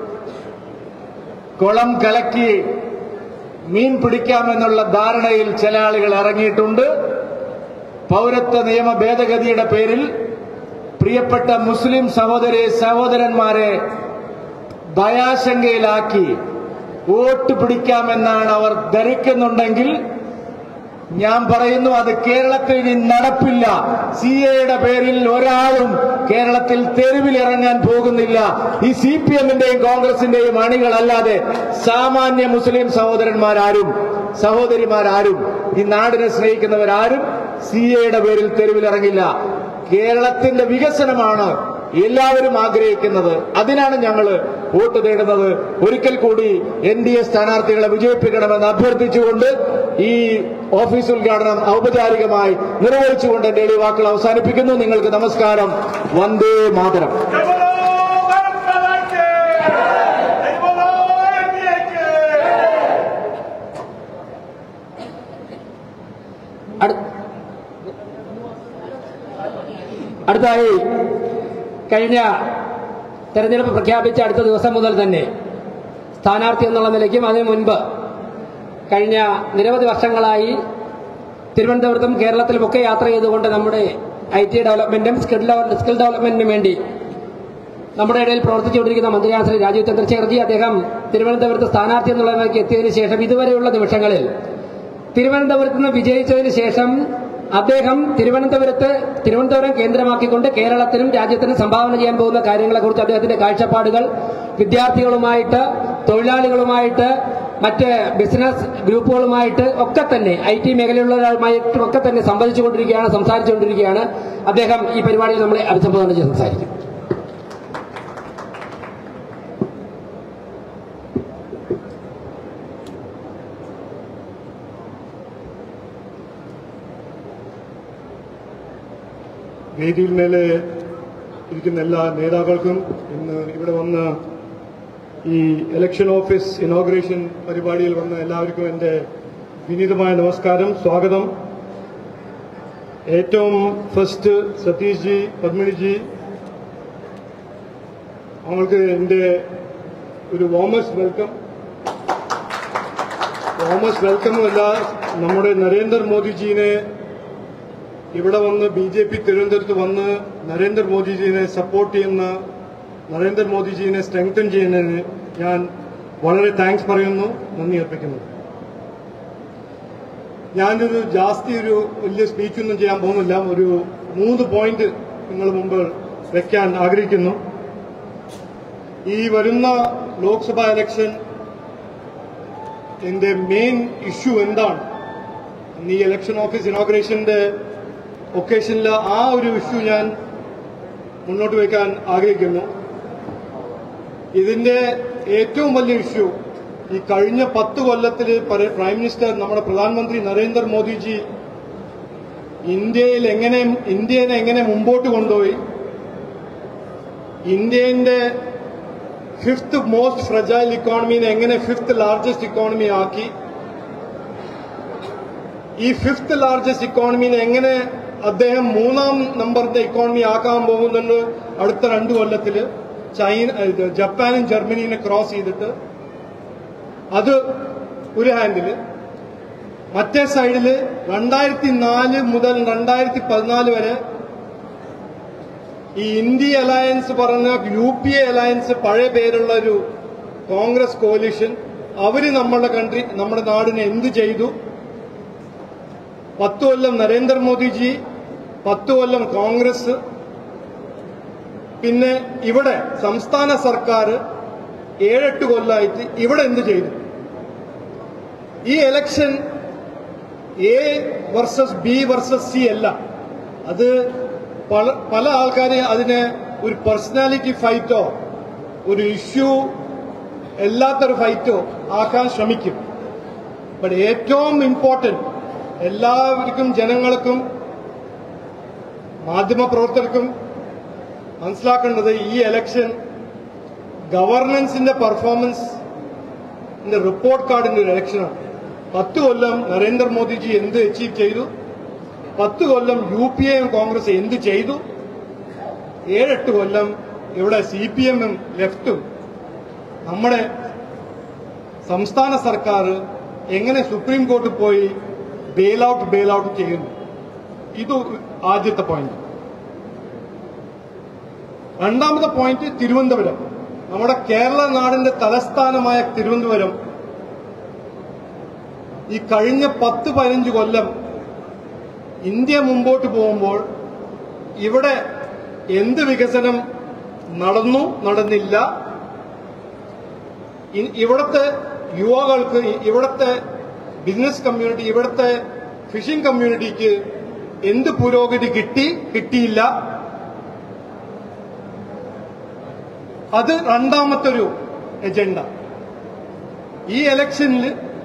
കുളം കലക്കി മീൻ പിടിക്കാമെന്നുള്ള ധാരണയിൽ ചില ആളുകൾ ഇറങ്ങിയിട്ടുണ്ട് പൗരത്വ നിയമ ഭേദഗതിയുടെ പേരിൽ പ്രിയപ്പെട്ട മുസ്ലിം സഹോദരി സഹോദരന്മാരെ ഭയാശങ്കയിലാക്കി വോട്ട് പിടിക്കാമെന്നാണ് അവർ ധരിക്കുന്നുണ്ടെങ്കിൽ ഞാൻ പറയുന്നു അത് കേരളത്തിൽ ഇനി നടപ്പില്ല സി എയുടെ പേരിൽ ഒരാളും കേരളത്തിൽ തെരുവിലിറങ്ങാൻ പോകുന്നില്ല ഈ സി പി എമ്മിന്റെയും കോൺഗ്രസിന്റെയും അണികളല്ലാതെ സാമാന്യ മുസ്ലിം സഹോദരന്മാരാരും സഹോദരിമാരാരും ഈ നാടിനെ സ്നേഹിക്കുന്നവരാരും സി എയുടെ പേരിൽ തെരുവിലിറങ്ങില്ല കേരളത്തിന്റെ വികസനമാണ് എല്ലാവരും ആഗ്രഹിക്കുന്നത് അതിനാണ് ഞങ്ങൾ വോട്ട് തേടുന്നത് ഒരിക്കൽ കൂടി എൻ ഡി എ സ്ഥാനാർത്ഥികളെ വിജയിപ്പിക്കണമെന്ന് അഭ്യർത്ഥിച്ചുകൊണ്ട് ഈ ഓഫീസ് ഉദ്ഘാടനം ഔപചാരികമായി നിർവഹിച്ചുകൊണ്ട് എന്റെ എളിയ വാക്കുകൾ അവസാനിപ്പിക്കുന്നു നിങ്ങൾക്ക് നമസ്കാരം വന്ദേ Mataram ¡Jai Bolo Bharat Mata ki! ¡Jai Bolo India ki! അടു- അടുത്തതായി കഴിഞ്ഞ തെരഞ്ഞെടുപ്പ് പ്രഖ്യാപിച്ച അടുത്ത ദിവസം മുതൽ തന്നെ സ്ഥാനാർത്ഥി എന്നുള്ള നിലയ്ക്കും അതിനു മുൻപ് കഴിഞ്ഞ നിരവധി വർഷങ്ങളായി തിരുവനന്തപുരത്തും കേരളത്തിലുമൊക്കെ യാത്ര ചെയ്തുകൊണ്ട് നമ്മുടെ ഐ ടി ഡെവലപ്മെന്റും സ്കിൽ ഡെവ- സ്കിൽ ഡെവലപ്മെന്റിനും വേണ്ടി നമ്മുടെ ഇടയിൽ പ്രവർത്തിച്ചുകൊണ്ടിരിക്കുന്ന മന്ത്രിയാണ് ശ്രീ രാജീവ് ചന്ദ്രശേഖർജി അദ്ദേഹം തിരുവനന്തപുരത്ത് സ്ഥാനാർത്ഥി എന്നുള്ള നിലയ്ക്ക് എത്തിയതിനു ശേഷം ഇതുവരെയുള്ള നിമിഷങ്ങളിൽ തിരുവനന്തപുരത്ത് നിന്ന് വിജയിച്ചതിന് ശേഷം അദ്ദേഹം തിരുവനന്തപുരത്ത് തിരുവനന്തപുരം കേന്ദ്രമാക്കിക്കൊണ്ട് കേരളത്തിനും രാജ്യത്തിനും സംഭാവന ചെയ്യാൻ പോകുന്ന കാര്യങ്ങളെക്കുറിച്ച് അദ്ദേഹത്തിന്റെ കാഴ്ചപ്പാടുകൾ വിദ്യാർത്ഥികളുമായിട്ട് തൊഴിലാളികളുമായിട്ട് മറ്റ് ബിസിനസ് ഗ്രൂപ്പുകളുമായിട്ട് ഒക്കെ തന്നെ ഐ ടി മേഖലയിലുള്ളവരുമായിട്ടും ഒക്കെ തന്നെ സംവദിച്ചുകൊണ്ടിരിക്കുകയാണ് സംസാരിച്ചുകൊണ്ടിരിക്കുകയാണ് അദ്ദേഹം ഈ പരിപാടിയിൽ നമ്മളെ അഭിസംബോധന ചെയ്ത് സംസാരിക്കും വേദിയിൽ മേലെ ഇരിക്കുന്ന എല്ലാ നേതാക്കൾക്കും ഇന്ന് ഇവിടെ വന്ന് ഈ ഇലക്ഷൻ ഓഫീസ് ഇനോഗ്രേഷൻ പരിപാടിയിൽ വന്ന എല്ലാവർക്കും എൻ്റെ വിനീതമായ നമസ്കാരം സ്വാഗതം ഏറ്റവും ഫസ്റ്റ് സതീഷ് ജി പത്മിനിജി അവൾക്ക് എൻ്റെ ഒരു വോമസ് വെൽക്കം വോമസ് വെൽക്കം അല്ല നമ്മുടെ നരേന്ദ്രമോദിജീനെ ഇവിടെ വന്ന് ബി ജെ പി തിരുവനന്തപുരത്ത് വന്ന് നരേന്ദ്രമോദിജീനെ സപ്പോർട്ട് ചെയ്യുന്ന നരേന്ദ്രമോദിജീനെ സ്ട്രെങ്തൻ ചെയ്യുന്നതിന് ഞാൻ വളരെ താങ്ക്സ് പറയുന്നു നന്ദി അർപ്പിക്കുന്നു ഞാനൊരു ജാസ്തി ഒരു വലിയ സ്പീച്ചൊന്നും ചെയ്യാൻ പോകുന്നില്ല ഒരു മൂന്ന് പോയിന്റ് നിങ്ങൾ മുമ്പ് വെക്കാൻ ആഗ്രഹിക്കുന്നു ഈ വരുന്ന ലോക്സഭാ ഇലക്ഷൻ എന്റെ മെയിൻ ഇഷ്യൂ എന്താണ് ഇന്ന് ഈ ഇലക്ഷൻ ഓഫീസ് ഇനോഗ്രേഷന്റെ ഒക്കേഷനിൽ ആ ഒരു ഇഷ്യൂ ഞാൻ മുന്നോട്ട് വയ്ക്കാൻ ആഗ്രഹിക്കുന്നു ഇതിന്റെ ഏറ്റവും വലിയ ഇഷ്യൂ ഈ കഴിഞ്ഞ പത്ത് കൊല്ലത്തിൽ പ്രൈം മിനിസ്റ്റർ നമ്മുടെ പ്രധാനമന്ത്രി നരേന്ദ്രമോദിജി ഇന്ത്യയിൽ എങ്ങനെ ഇന്ത്യനെ എങ്ങനെ മുമ്പോട്ട് കൊണ്ടുപോയി ഇന്ത്യന്റെ ഫിഫ്ത്ത് മോസ്റ്റ് ഫ്രജൈൽ ഇക്കോണമിനെ എങ്ങനെ ഫിഫ്ത്ത് ലാർജസ്റ്റ് ഇക്കോണമി ആക്കി ഈ ഫിഫ്ത്ത് ലാർജസ്റ്റ് ഇക്കോണമിനെ എങ്ങനെ അദ്ദേഹം മൂന്നാം നമ്പറിന്റെ ഇക്കോണമി ആക്കാൻ പോകുന്നുണ്ട് അടുത്ത രണ്ടു കൊല്ലത്തില് ചൈന ഇത് ജപ്പാനും ജർമ്മനിനെ ക്രോസ് ചെയ്തിട്ട് അത് ഒരു ഹാൻഡില് മറ്റേ സൈഡില് രണ്ടായിരത്തി നാല് മുതൽ രണ്ടായിരത്തി പതിനാല് വരെ ഈ ഇന്ത്യ അലയൻസ് പറഞ്ഞ യു പി എ അലയൻസ് പഴയ പേരുള്ള ഒരു കോൺഗ്രസ് കോalition അവര് നമ്മുടെ കൺട്രി നമ്മുടെ നാടിന് എന്ത് ചെയ്തു പത്ത് കൊല്ലം നരേന്ദ്രമോദിജി പത്ത് കൊല്ലം കോൺഗ്രസ് പിന്നെ ഇവിടെ സംസ്ഥാന സർക്കാർ ഏഴെട്ട് കൊല്ലമായിട്ട് ഇവിടെ എന്ത് ചെയ്തു ഈ election A versus B versus C അല്ല അത് പല പല ആൾക്കാരെ അതിനെ ഒരു പേഴ്സണാലിറ്റി ഫൈറ്റോ ഒരു ഇഷ്യൂ എല്ലാത്തൊരു ഫൈറ്റോ ആക്കാൻ ശ്രമിക്കും ബട്ട് ഏറ്റവും ഇമ്പോർട്ടന്റ് എല്ലാവർക്കും ജനങ്ങൾക്കും മാധ്യമപ്രവർത്തകർക്കും മനസ്സിലാക്കേണ്ടത് ഈ എലക്ഷൻ ഗവർണൻസിന്റെ പെർഫോമൻസ് റിപ്പോർട്ട് കാർഡിന്റെ ഒരു ഇലക്ഷനാണ് പത്ത് കൊല്ലം നരേന്ദ്രമോദിജി എന്ത് അച്ചീവ് ചെയ്തു പത്ത് കൊല്ലം യു പി എയും കോൺഗ്രസ് എന്ത് ചെയ്തു ഏഴെട്ട് കൊല്ലം ഇവിടെ സി പി എമ്മും ലെഫ്റ്റും നമ്മുടെ സംസ്ഥാന സർക്കാർ എങ്ങനെ സുപ്രീം കോർട്ടിൽ പോയി ബെയിൽ ഔട്ട് ബെയിൽ ഔട്ട് ചെയ്യുന്നു ഇത് ആദ്യത്തെ പോയിന്റ് രണ്ടാമത്തെ പോയിന്റ് തിരുവനന്തപുരം നമ്മുടെ കേരള നാടിന്റെ തലസ്ഥാനമായ തിരുവനന്തപുരം ഈ കഴിഞ്ഞ പത്ത് പതിനഞ്ച് കൊല്ലം ഇന്ത്യ മുമ്പോട്ട് പോകുമ്പോൾ ഇവിടെ എന്ത് വികസനം നടന്നു നടന്നില്ല ഇ- ഇവിടുത്തെ യുവാക്കൾക്ക് ഇ- ഇവിടുത്തെ ബിസിനസ് കമ്മ്യൂണിറ്റി ഇവിടുത്തെ ഫിഷിംഗ് കമ്മ്യൂണിറ്റിക്ക് എന്ത് പുരോഗതി കിട്ടി കിട്ടിയില്ല അത് രണ്ടാമത്തെ ഒരു എജണ്ട ഈ ഇലക്ഷനിൽ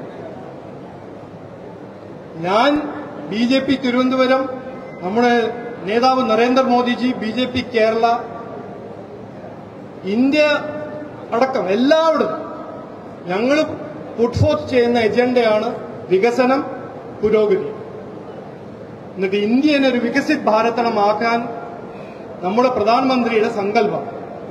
ഞാൻ ബി ജെ പി തിരുവനന്തപുരം നമ്മുടെ നേതാവ് നരേന്ദ്രമോദിജി B J P Kerala India അടക്കം എല്ലാവരും ഞങ്ങൾ പുട്ട്ഫോർത്ത് ചെയ്യുന്ന എജണ്ടയാണ് വികസനം പുരോഗതി എന്നിട്ട് ഇന്ത്യനെ ഒരു വികസിത് ഭാരതമാക്കാൻ നമ്മുടെ പ്രധാനമന്ത്രിയുടെ സങ്കല്പം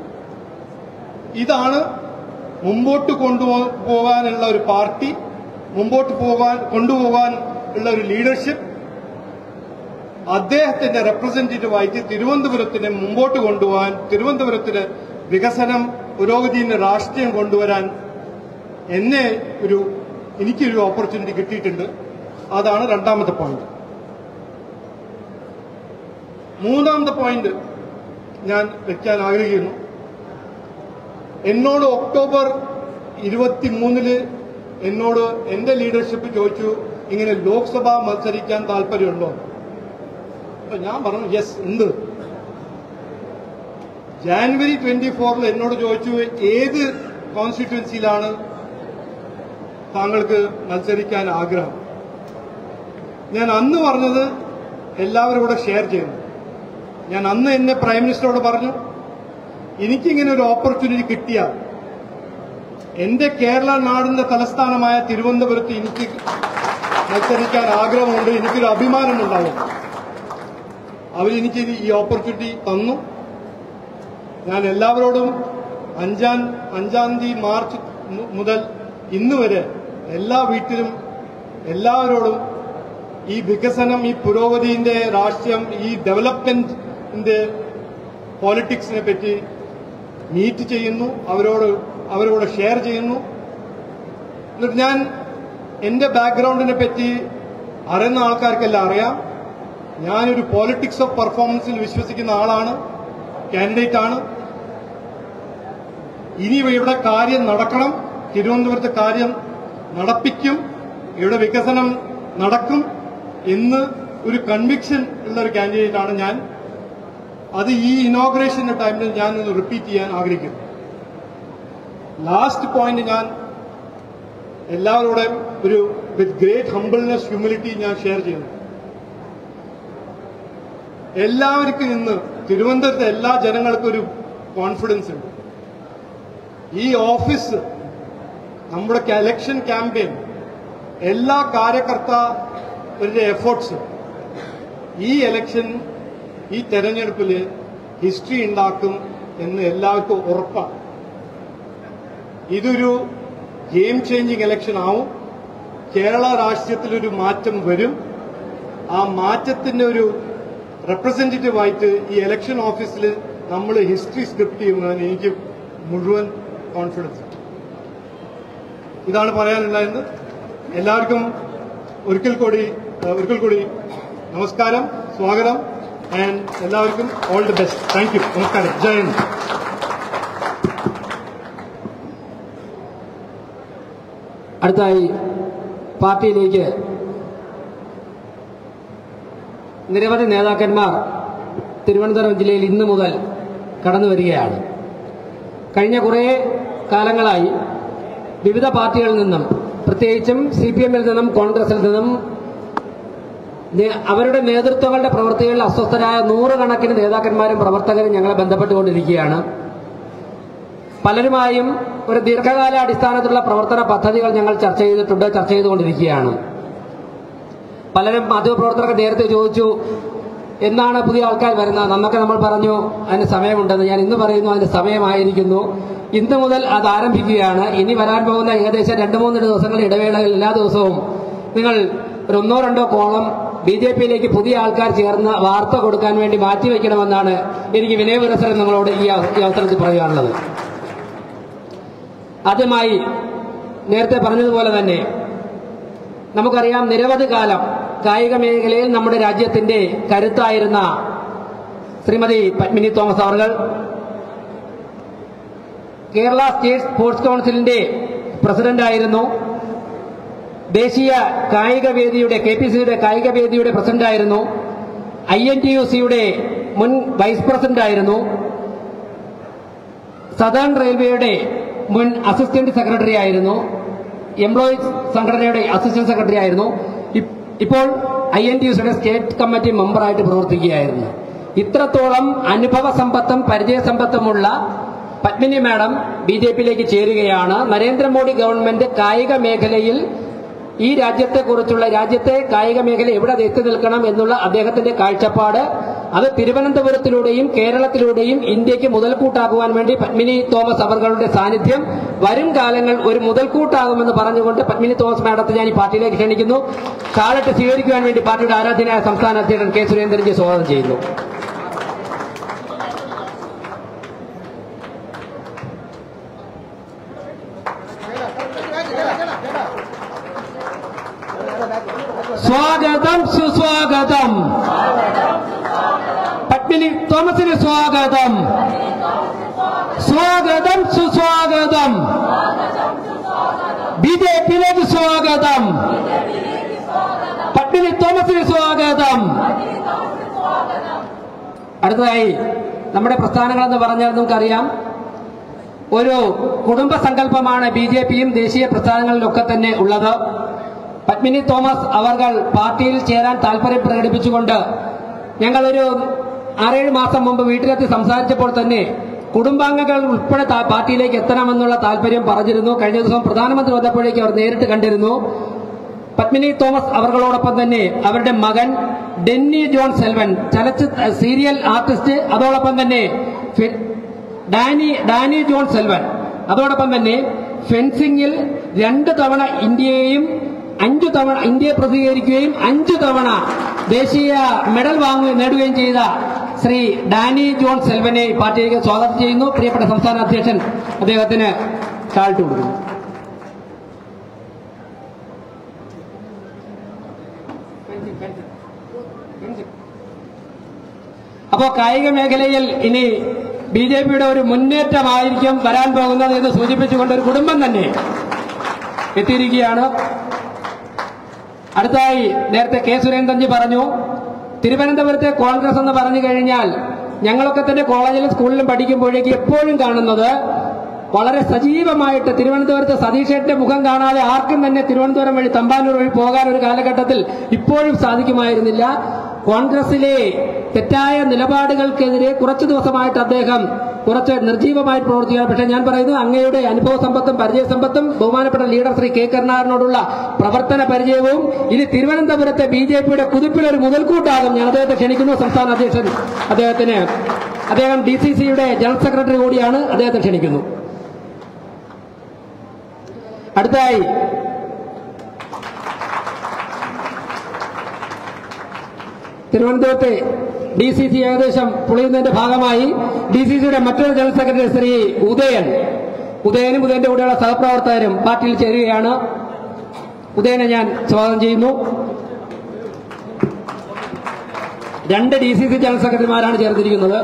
ഇതാണ് മുമ്പോട്ട് കൊണ്ടുപോകാനുള്ള ഒരു പാർട്ടി മുമ്പോട്ട് പോകാൻ കൊണ്ടുപോകാൻ ഉള്ള ഒരു ലീഡർഷിപ്പ് അദ്ദേഹത്തിന്റെ റെപ്രസെന്റേറ്റീവായിട്ട് തിരുവനന്തപുരത്തിനെ മുമ്പോട്ട് കൊണ്ടുപോകാൻ തിരുവനന്തപുരത്തിന് വികസനം പുരോഗതിന്റെ രാഷ്ട്രീയം കൊണ്ടുവരാൻ എന്നെ ഒരു എനിക്കൊരു ഓപ്പർച്യൂണിറ്റി കിട്ടിയിട്ടുണ്ട് അതാണ് രണ്ടാമത്തെ പോയിന്റ് മൂന്നാമത്തെ പോയിന്റ് ഞാൻ വെക്കാൻ ആഗ്രഹിക്കുന്നു എന്നോട് ഒക്ടോബർ ഇരുപത്തിമൂന്നില് എന്നോട് എന്റെ ലീഡർഷിപ്പ് ചോദിച്ചു ഇങ്ങനെ ലോക്സഭ മത്സരിക്കാൻ താല്പര്യമുണ്ടോ അപ്പൊ ഞാൻ പറഞ്ഞു യെസ് ഉണ്ട് ജാനുവരി ട്വന്റി ഫോറിൽ എന്നോട് ചോദിച്ചു ഏത് കോൺസ്റ്റിറ്റ്യുവൻസിയിലാണ് താങ്കൾക്ക് മത്സരിക്കാൻ ആഗ്രഹം ഞാൻ അന്ന് പറഞ്ഞത് എല്ലാവരും കൂടെ ഷെയർ ചെയ്യുന്നു ഞാൻ അന്ന് എന്നെ പ്രൈം മിനിസ്റ്ററോട് പറഞ്ഞു എനിക്കിങ്ങനെ ഒരു ഓപ്പർച്യൂണിറ്റി കിട്ടിയാൽ എന്റെ കേരള നാടിന്റെ തലസ്ഥാനമായ തിരുവനന്തപുരത്ത് എനിക്ക് മത്സരിക്കാൻ ആഗ്രഹമുണ്ട് എനിക്കൊരു അഭിമാനമുണ്ടാവും അവരെനിക്ക് ഈ ഓപ്പർച്യൂണിറ്റി തന്നു ഞാൻ എല്ലാവരോടും അഞ്ചാം അഞ്ചാം തീയതി മാർച്ച് മു- മുതൽ ഇന്ന് വരെ എല്ലാ വീട്ടിലും എല്ലാവരോടും ഈ വികസനം ഈ പുരോഗതിന്റെ രാഷ്ട്രീയം ഈ ഡെവലപ്മെന്റിന്റെ പോളിറ്റിക്സിനെ പറ്റി മീറ്റ് ചെയ്യുന്നു അവരോട് അവരോട് ഷെയർ ചെയ്യുന്നു എന്നിട്ട് ഞാൻ എന്റെ ബാക്ക്ഗ്രൗണ്ടിനെ പറ്റി അറിയുന്ന ആൾക്കാർക്കെല്ലാം അറിയാം ഞാനൊരു പോളിറ്റിക്സ് ഓഫ് പെർഫോമൻസിൽ വിശ്വസിക്കുന്ന ആളാണ് കാൻഡിഡേറ്റ് ആണ് ഇനി ഇവിടെ കാര്യം നടക്കണം തിരുവനന്തപുരത്ത് കാര്യം നടപ്പിക്കും ഇവിടെ വികസനം നടക്കും എന്ന് ഒരു കൺവിക്ഷൻ ഉള്ള ഒരു കാൻഡിഡേറ്റ് ആണ് ഞാൻ അത് ഈ ഇനോഗ്രേഷന്റെ ടൈമിൽ ഞാൻ ഒന്ന് റിപ്പീറ്റ് ചെയ്യാൻ ആഗ്രഹിക്കുന്നു ലാസ്റ്റ് പോയിന്റ് ഞാൻ എല്ലാവരോടും ഒരു വിത്ത് ഗ്രേറ്റ് ഹംബിൾനെസ് ഹ്യൂമിലിറ്റി ഞാൻ ഷെയർ ചെയ്യുന്നു എല്ലാവർക്കും ഇന്ന് തിരുവനന്തപുരത്തെ എല്ലാ ജനങ്ങൾക്കും ഒരു കോൺഫിഡൻസ് ഉണ്ട് ഈ ഓഫീസ് നമ്മുടെ ഇലക്ഷൻ ക്യാമ്പയിൻ എല്ലാ കാര്യകർത്താവരുടെ എഫേർട്സ് ഈ ഇലക്ഷൻ ഈ തെരഞ്ഞെടുപ്പിൽ ഹിസ്റ്ററി ഉണ്ടാക്കും എന്ന് എല്ലാവർക്കും ഉറപ്പാണ് ഇതൊരു ഗെയിം ചേഞ്ചിങ് ഇലക്ഷൻ ആവും കേരള രാഷ്ട്രീയത്തിലൊരു മാറ്റം വരും ആ മാറ്റത്തിന്റെ ഒരു റെപ്രസെന്റേറ്റീവ് ആയിട്ട് ഈ ഇലക്ഷൻ ഓഫീസിൽ നമ്മൾ ഹിസ്റ്ററി സ്ക്രിപ്റ്റ് ചെയ്യുന്നതിന് എനിക്ക് മുഴുവൻ കോൺഫിഡൻസ് ഉണ്ട് ഇതാണ് പറയാനുണ്ടായത് എല്ലാവർക്കും ഒരിക്കൽ കൂടി ഏഹ്, ഒരിക്കൽ കൂടി നമസ്കാരം സ്വാഗതം ആൻഡ് എല്ലാവർക്കും all the best thank you നമസ്കാരം ജയ് ഹിന്ദ് അടുത്തായി പാർട്ടിയിലേക്ക് നിരവധി നേതാക്കന്മാർ തിരുവനന്തപുരം ജില്ലയിൽ ഇന്നു മുതൽ കടന്നു വരികയാണ് കഴിഞ്ഞ കുറേ കാലങ്ങളായി വിവിധ പാർട്ടികളിൽ നിന്നും പ്രത്യേകിച്ചും സി പി എമ്മിൽ നിന്നും കോൺഗ്രസിൽ നിന്നും നേ- അവരുടെ നേതൃത്വങ്ങളുടെ പ്രവൃത്തികളിൽ അസ്വസ്ഥരായ നൂറുകണക്കിന് നേതാക്കന്മാരും പ്രവർത്തകരും ഞങ്ങളെ ബന്ധപ്പെട്ടുകൊണ്ടിരിക്കുകയാണ് പലരുമായും ഒരു ദീർഘകാല അടിസ്ഥാനത്തിലുള്ള പ്രവർത്തന പദ്ധതികൾ ഞങ്ങൾ ചർച്ച ചെയ്തിട്ടുണ്ട് ചർച്ച ചെയ്തുകൊണ്ടിരിക്കുകയാണ് പലരും മാധ്യമപ്രവർത്തകർക്ക് നേരത്തെ ചോദിച്ചു എന്നാണ് പുതിയ ആൾക്കാർ വരുന്നത് അന്നൊക്കെ നമ്മൾ പറഞ്ഞു അതിന് സമയമുണ്ടെന്ന് ഞാൻ ഇന്ന് പറയുന്നു അതിന് സമയമായിരിക്കുന്നു ഇന്ന് മുതൽ അത് ആരംഭിക്കുകയാണ് ഇനി വരാൻ പോകുന്ന ഏകദേശം രണ്ട് മൂന്ന് ദിവസങ്ങളുടെ ഇടവേളകളിൽ എല്ലാ ദിവസവും നിങ്ങൾ ഒരു ഒന്നോ രണ്ടോ കോളം ബി ജെ പിയിലേക്ക് പുതിയ ആൾക്കാർ ചേർന്ന് വാർത്ത കൊടുക്കാൻ വേണ്ടി മാറ്റിവെക്കണമെന്നാണ് എനിക്ക് വിനയപുരസരം നിങ്ങളോട് ഈ അവ- ഈ അവസരത്തിൽ പറയാനുള്ളത് ആദ്യമായി നേരത്തെ പറഞ്ഞതുപോലെ തന്നെ നമുക്കറിയാം നിരവധി കാലം കായിക മേഖലയിൽ നമ്മുടെ രാജ്യത്തിന്റെ കരുത്തായിരുന്ന ശ്രീമതി പത്മിനി തോമസ് അവർ കേരള സ്റ്റേറ്റ് സ്പോർട്സ് കൗൺസിലിന്റെ പ്രസിഡന്റായിരുന്നു ദേശീയ കായിക വേദിയുടെ കെ പി സിയുടെ കായിക വേദിയുടെ പ്രസിഡന്റായിരുന്നു ഐ എൻ ടി യു സിയുടെ മുൻ വൈസ് പ്രസിഡന്റായിരുന്നു സദേൺ റെയിൽവേയുടെ മുൻ അസിസ്റ്റന്റ് സെക്രട്ടറി ആയിരുന്നു എംപ്ലോയീസ് സംഘടനയുടെ അസിസ്റ്റന്റ് സെക്രട്ടറി ആയിരുന്നു ഇപ്- ഇപ്പോൾ I N T യുസിയുടെ state committee മെമ്പറായിട്ട് പ്രവർത്തിക്കുകയായിരുന്നു ഇത്രത്തോളം അനുഭവ സമ്പത്തും പരിചയസമ്പത്തുമുള്ള പത്മിനി മാഡം ബി ജെ പിയിലേക്ക് ചേരുകയാണ് നരേന്ദ്രമോദി ഗവൺമെന്റ് കായിക മേഖലയിൽ ഈ രാജ്യത്തെക്കുറിച്ചുള്ള രാജ്യത്തെ കായിക മേഖല എവിടെ എത്തി നിൽക്കണം എന്നുള്ള അദ്ദേഹത്തിന്റെ കാഴ്ചപ്പാട് അത് തിരുവനന്തപുരത്തിലൂടെയും കേരളത്തിലൂടെയും ഇന്ത്യക്ക് മുതൽക്കൂട്ടാക്കുവാൻ വേണ്ടി പത്മിനി തോമസ് അവர்களுടെ സാന്നിധ്യം വരും കാലങ്ങൾ ഒരു മുതൽക്കൂട്ടാകുമെന്ന് പറഞ്ഞുകൊണ്ട് പത്മിനി തോമസ് മാഡത്തെ ഞാൻ ഈ പാർട്ടിയിലേക്ക് ക്ഷണിക്കുന്നു കാലത്ത് സ്വീകരിക്കുവാൻ വേണ്ടി പാർട്ടിയുടെ ആരാധനായ സംസ്ഥാന അധ്യക്ഷൻ കെ സുരേന്ദ്രൻജി സ്വാഗതം ചെയ്യുന്നു സ്വാഗതം സുസ്വാഗതം പത്മിനി തോമസിന് സ്വാഗതം സ്വാഗതം സുസ്വാഗതം ബി ജെ പിയിലേക്ക് സ്വാഗതം പത്മിനി തോമസിന് സ്വാഗതം അടുത്തതായി നമ്മുടെ പ്രസ്ഥാനങ്ങളെന്ന് പറഞ്ഞാൽ നമുക്കറിയാം ഒരു കുടുംബ സങ്കല്പമാണ് ബി ജെ പിയും ദേശീയ പ്രസ്ഥാനങ്ങളിലൊക്കെ തന്നെ ഉള്ളത് പത്മിനി തോമസ് അവർ പാർട്ടിയിൽ ചേരാൻ താല്പര്യം പ്രകടിപ്പിച്ചുകൊണ്ട് ഞങ്ങളൊരു ആറേഴ് മാസം മുമ്പ് വീട്ടിലെത്തി സംസാരിച്ചപ്പോൾ തന്നെ കുടുംബാംഗങ്ങൾ ഉൾപ്പെടെ താ- പാർട്ടിയിലേക്ക് എത്തണമെന്നുള്ള താല്പര്യം പറഞ്ഞിരുന്നു കഴിഞ്ഞ ദിവസം പ്രധാനമന്ത്രി വന്നപ്പോഴേക്ക് അവർ നേരിട്ട് കണ്ടിരുന്നു പത്മിനി തോമസ് അവർകളോടൊപ്പം തന്നെ അവരുടെ മകൻ ഡെന്നി ജോൺ സെൽവൻ ചലച്ചിത്ര സീരിയൽ ആർട്ടിസ്റ്റ് അതോടൊപ്പം തന്നെ ഫെ- ഡാനി ഡാനി ജോൺ സെൽവൻ അതോടൊപ്പം തന്നെ ഫെൻസിംഗിൽ രണ്ട് തവണ ഇന്ത്യയെയും അഞ്ചു തവണ ഇന്ത്യയെ പ്രതികരിക്കുകയും അഞ്ചു തവണ ദേശീയ മെഡൽ വാങ്ങുകയും നേടുകയും ചെയ്ത ശ്രീ ഡാനി ജോൺ സെൽവനെ പാർട്ടിയിലേക്ക് സ്വാഗതം ചെയ്യുന്നു പ്രിയപ്പെട്ട സംസ്ഥാന അധ്യക്ഷൻ അദ്ദേഹത്തിന് താഴ്ത്തു കൊടുക്കുന്നു അപ്പോ കായിക മേഖലയിൽ ഇനി ബി ജെ പിയുടെ ഒരു മുന്നേറ്റമായിരിക്കും വരാൻ പോകുന്നത് എന്ന് സൂചിപ്പിച്ചുകൊണ്ട് ഒരു കുടുംബം തന്നെ എത്തിയിരിക്കുകയാണ് അടുത്തായി നേരത്തെ കെ സുരേന്ദ്രൻജി പറഞ്ഞു തിരുവനന്തപുരത്തെ കോൺഗ്രസ് എന്ന് പറഞ്ഞു കഴിഞ്ഞാൽ ഞങ്ങളൊക്കെ തന്നെ കോളേജിലും സ്കൂളിലും പഠിക്കുമ്പോഴേക്ക് എപ്പോഴും കാണുന്നത് വളരെ സജീവമായിട്ട് തിരുവനന്തപുരത്ത് സതീഷേട്ടന്റെ മുഖം കാണാതെ ആർക്കും തന്നെ തിരുവനന്തപുരം വഴി തമ്പാനൂർ വഴി പോകാൻ ഒരു കാലഘട്ടത്തിൽ ഇപ്പോഴും സാധിക്കുമായിരുന്നില്ല കോൺഗ്രസിലെ തെറ്റായ നിലപാടുകൾക്കെതിരെ കുറച്ചു ദിവസമായിട്ട് അദ്ദേഹം കുറച്ച് നിർജീവമായി പ്രവർത്തിക്കുകയാണ് പക്ഷേ ഞാൻ പറയുന്നത് അങ്ങയുടെ അനുഭവ സമ്പത്തും പരിചയ സമ്പത്തും ബഹുമാനപ്പെട്ട ലീഡർ ശ്രീ കെ കരുണാകരനോടുള്ള പ്രവർത്തന പരിചയവും ഇനി തിരുവനന്തപുരത്തെ ബി ജെ പിയുടെ കുതിപ്പിലൊരു മുതൽക്കൂട്ടാകും ഞാൻ അദ്ദേഹത്തെ ക്ഷണിക്കുന്നു സംസ്ഥാന അധ്യക്ഷൻ അദ്ദേഹത്തിന് അദ്ദേഹം ഡി സി സിയുടെ ജനറൽ സെക്രട്ടറി കൂടിയാണ് അദ്ദേഹത്തെ ക്ഷണിക്കുന്നു അടുത്തായി തിരുവനന്തപുരത്തെ ഡി സി സി ഏകദേശം പൊളിയുന്നതിന്റെ ഭാഗമായി ഡി സി സിയുടെ മറ്റൊരു ജനറൽ സെക്രട്ടറി ശ്രീ ഉദയൻ ഉദയനും ഉദയന്റെ കൂടെയുള്ള സഹപ്രവർത്തകരും പാർട്ടിയിൽ ചേരുകയാണ് ഉദയനെ ഞാൻ സ്വാഗതം ചെയ്യുന്നു രണ്ട് ഡി സി സി ജനറൽ സെക്രട്ടറിമാരാണ് ചേർന്നിരിക്കുന്നത്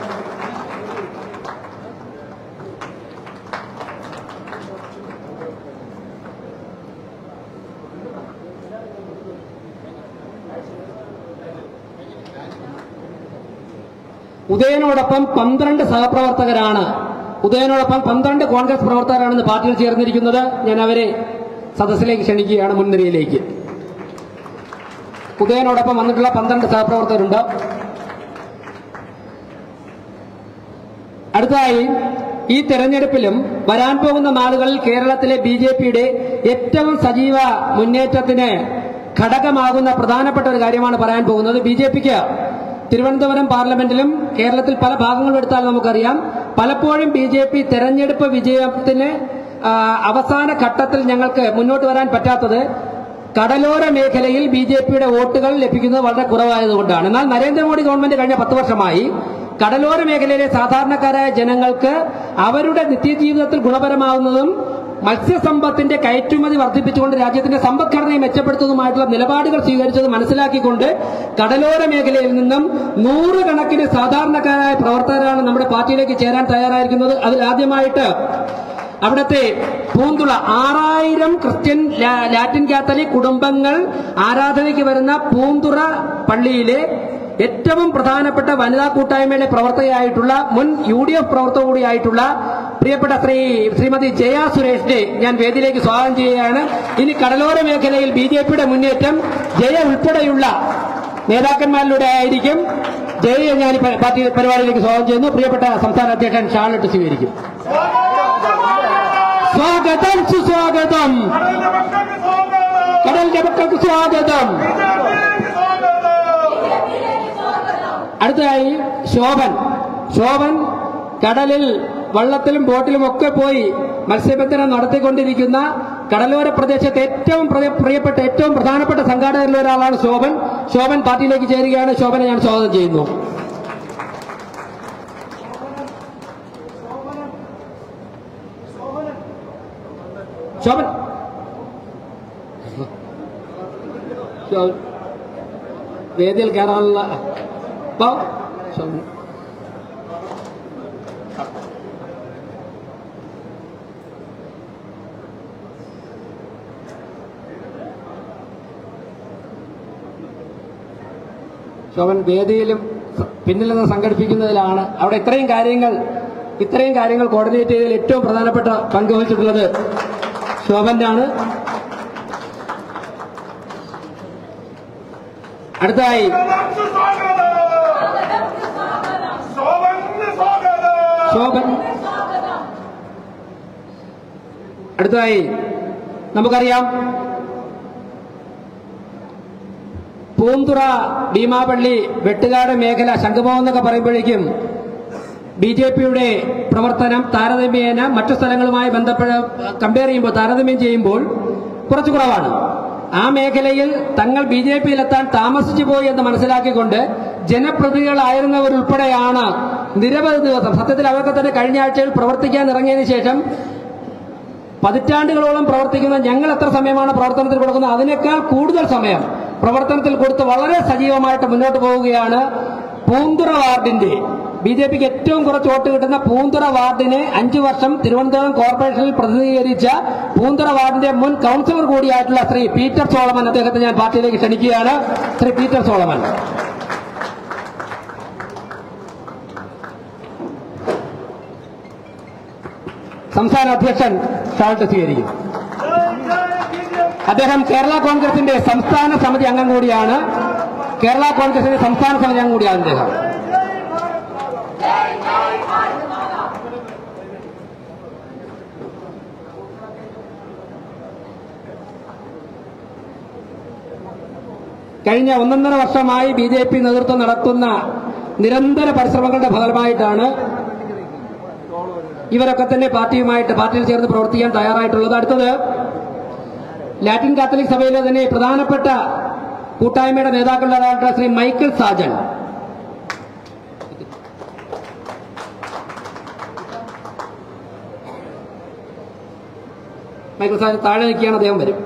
ഉദയനോടൊപ്പം പന്ത്രണ്ട് സഹപ്രവർത്തകരാണ് ഉദയനോടൊപ്പം പന്ത്രണ്ട് കോൺഗ്രസ് പ്രവർത്തകരാണ് ഇന്ന് പാർട്ടിയിൽ ചേർന്നിരിക്കുന്നത് ഞാൻ അവരെ സദസ്സിലേക്ക് ക്ഷണിക്കുകയാണ് മുൻനിരയിലേക്ക് ഉദയനോടൊപ്പം വന്നിട്ടുള്ള പന്ത്രണ്ട് സഹപ്രവർത്തകരുണ്ട് അടുത്തതായി ഈ തെരഞ്ഞെടുപ്പിലും വരാൻ പോകുന്ന നാളുകളിൽ കേരളത്തിലെ ബി ജെ പിയുടെ ഏറ്റവും സജീവ മുന്നേറ്റത്തിന് ഘടകമാകുന്ന പ്രധാനപ്പെട്ട ഒരു കാര്യമാണ് പറയാൻ പോകുന്നത് ബി ജെ പിക്ക് തിരുവനന്തപുരം പാർലമെന്റിലും കേരളത്തിൽ പല ഭാഗങ്ങളും എടുത്താൽ നമുക്കറിയാം പലപ്പോഴും ബി ജെ പി തെരഞ്ഞെടുപ്പ് വിജയത്തിന് ആ, അവസാന ഘട്ടത്തിൽ ഞങ്ങൾക്ക് മുന്നോട്ട് വരാൻ പറ്റാത്തത് കടലോര മേഖലയിൽ ബി ജെ പിയുടെ വോട്ടുകൾ ലഭിക്കുന്നത് വളരെ കുറവായതുകൊണ്ടാണ് എന്നാൽ നരേന്ദ്രമോദി ഗവൺമെന്റ് കഴിഞ്ഞ പത്ത് വർഷമായി കടലോര മേഖലയിലെ സാധാരണക്കാരായ ജനങ്ങൾക്ക് അവരുടെ നിത്യജീവിതത്തിൽ ഗുണപരമാവുന്നതും മത്സ്യസമ്പത്തിന്റെ കയറ്റുമതി വർദ്ധിപ്പിച്ചുകൊണ്ട് രാജ്യത്തിന്റെ സമ്പദ്ഘടനയെ മെച്ചപ്പെടുത്തുന്നതുമായിട്ടുള്ള നിലപാടുകൾ സ്വീകരിച്ചത് മനസ്സിലാക്കിക്കൊണ്ട് കടലോര മേഖലയിൽ നിന്നും നൂറുകണക്കിന് സാധാരണക്കാരായ പ്രവർത്തകരാണ് നമ്മുടെ പാർട്ടിയിലേക്ക് ചേരാൻ തയ്യാറായിരിക്കുന്നത് അതിൽ ആദ്യമായിട്ട് അവിടുത്തെ പൂന്തുള ആറായിരം ക്രിസ്ത്യൻ ലാ- ലാറ്റിൻ കാത്തലിക് കുടുംബങ്ങൾ ആരാധനയ്ക്ക് വരുന്ന പൂന്തുറ പള്ളിയിലെ ഏറ്റവും പ്രധാനപ്പെട്ട വനിതാ കൂട്ടായ്മയുടെ പ്രവർത്തകയായിട്ടുള്ള മുൻ യു ഡി എഫ് പ്രവർത്തക കൂടിയായിട്ടുള്ള പ്രിയപ്പെട്ട ശ്രീ ശ്രീമതി ജയ സുരേഷിനെ ഞാൻ വേദിയിലേക്ക് സ്വാഗതം ചെയ്യുകയാണ് ഇനി കടലോര മേഖലയിൽ ബി ജെ പിയുടെ മുന്നേറ്റം ജയ ഉൾപ്പെടെയുള്ള നേതാക്കന്മാരിലൂടെ ആയിരിക്കും ജയയെ ഞാൻ ഈ പ- പാർട്ടി പരിപാടിയിലേക്ക് സ്വാഗതം ചെയ്യുന്നു പ്രിയപ്പെട്ട സംസ്ഥാന അധ്യക്ഷൻ ഷാളിട്ട് സ്വീകരിക്കും സ്വാഗതം സുസ്വാഗതം കടലിന്റെ മക്കൾക്ക് സ്വാഗതം കടലിന്റെ മക്കൾക്ക് സ്വാഗതം ബിജെപിയിലേക്ക് സ്വാഗതം അടുത്തതായി ശോഭൻ ശോഭൻ കടലിൽ വള്ളത്തിലും ബോട്ടിലും ഒക്കെ പോയി മത്സ്യബന്ധനം നടത്തിക്കൊണ്ടിരിക്കുന്ന കടലോര പ്രദേശത്തെ ഏറ്റവും പ്രിയ- പ്രിയപ്പെട്ട ഏറ്റവും പ്രധാനപ്പെട്ട സംഘാടകരിൽ ഒരാളാണ് ശോഭൻ ശോഭൻ പാർട്ടിയിലേക്ക് ചേരുകയാണ് ശോഭനെ ഞാൻ സ്വാഗതം ചെയ്യുന്നു ശോഭൻ ശോഭൻ വേദിയിൽ കയറാനുള്ള അപ്പോ ശോഭൻ ശോഭൻ വേദിയിലും പിന്നിൽ നിന്ന് സംഘടിപ്പിക്കുന്നതിലാണ് അവിടെ ഇത്രയും കാര്യങ്ങൾ ഇത്രയും കാര്യങ്ങൾ കോർഡിനേറ്റ് ചെയ്തതിൽ ഏറ്റവും പ്രധാനപ്പെട്ട പങ്ക് വഹിച്ചിട്ടുള്ളത് ശോഭനാണ് അടുത്തതായി സ്വാഗതം ശോഭന് സ്വാഗതം ശോഭൻ അടുത്തതായി നമുക്കറിയാം പൂന്തുറ ഭീമാപള്ളി വെട്ടുകാട് മേഖല ശംഖുമോഹം എന്നൊക്കെ പറയുമ്പോഴേക്കും ബി ജെ പിയുടെ പ്രവർത്തനം താരതമ്യേന മറ്റു സ്ഥലങ്ങളുമായി ബന്ധപ്പെട്ട് കമ്പയർ ചെയ്യുമ്പോൾ താരതമ്യം ചെയ്യുമ്പോൾ കുറച്ചു കുറവാണ് ആ മേഖലയിൽ തങ്ങൾ ബി ജെ പിയിലെത്താൻ താമസിച്ചു പോയി എന്ന് മനസ്സിലാക്കിക്കൊണ്ട് ജനപ്രതിനിധികളായിരുന്നവരുൾപ്പെടെയാണ് നിരവധി ദിവസം സത്യത്തിൽ അവർക്ക് തന്നെ കഴിഞ്ഞ ആഴ്ചയിൽ പ്രവർത്തിക്കാൻ ഇറങ്ങിയതിനു ശേഷം പതിറ്റാണ്ടുകളോളം പ്രവർത്തിക്കുന്ന ഞങ്ങൾ എത്ര സമയമാണ് പ്രവർത്തനത്തിൽ കൊടുക്കുന്നത് അതിനേക്കാൾ കൂടുതൽ സമയം പ്രവർത്തനത്തിൽ കൊടുത്ത് വളരെ സജീവമായിട്ട് മുന്നോട്ട് പോവുകയാണ് പൂന്തുറ വാർഡിന്റെ ബി ജെ പിക്ക് ഏറ്റവും കുറച്ച് വോട്ട് കിട്ടുന്ന പൂന്തുറ വാർഡിനെ അഞ്ചു വർഷം തിരുവനന്തപുരം കോർപ്പറേഷനിൽ പ്രതിനിധീകരിച്ച പൂന്തുറ വാർഡിന്റെ മുൻ കൌൺസിലർ കൂടിയായിട്ടുള്ള ശ്രീ പീറ്റർ സോളമൻ അദ്ദേഹത്തെ ഞാൻ പാർട്ടിയിലേക്ക് ക്ഷണിക്കുകയാണ് ശ്രീ പീറ്റർ സോളമൻ സംസ്ഥാന അധ്യക്ഷൻ ഷാൾട്ട് സ്വീകരിക്കും അദ്ദേഹം കേരള കോൺഗ്രസിന്റെ സംസ്ഥാന സമിതി അംഗം കൂടിയാണ് കേരള കോൺഗ്രസിന്റെ സംസ്ഥാന സമിതി അംഗം കൂടിയാണ് അദ്ദേഹം കഴിഞ്ഞ ഒന്നൊന്നര വർഷമായി ബി ജെ പി നേതൃത്വം നടത്തുന്ന നിരന്തര പരിശ്രമങ്ങളുടെ ഫലമായിട്ടാണ് ഇവരൊക്കെ തന്നെ പാർട്ടിയുമായിട്ട് പാർട്ടിയിൽ ചേർന്ന് പ്രവർത്തിക്കാൻ തയ്യാറായിട്ടുള്ളത് അടുത്തത് ലാറ്റിൻ കാത്തലിക് സഭയിലെ തന്നെ പ്രധാനപ്പെട്ട കൂട്ടായ്മയുടെ നേതാക്കളുടെ ഒരാളായിട്ടുള്ള ശ്രീ മൈക്കിൾ സാജൻ മൈക്കിൾ സാജൻ താഴെ നിൽക്കുകയാണ് അദ്ദേഹം വരും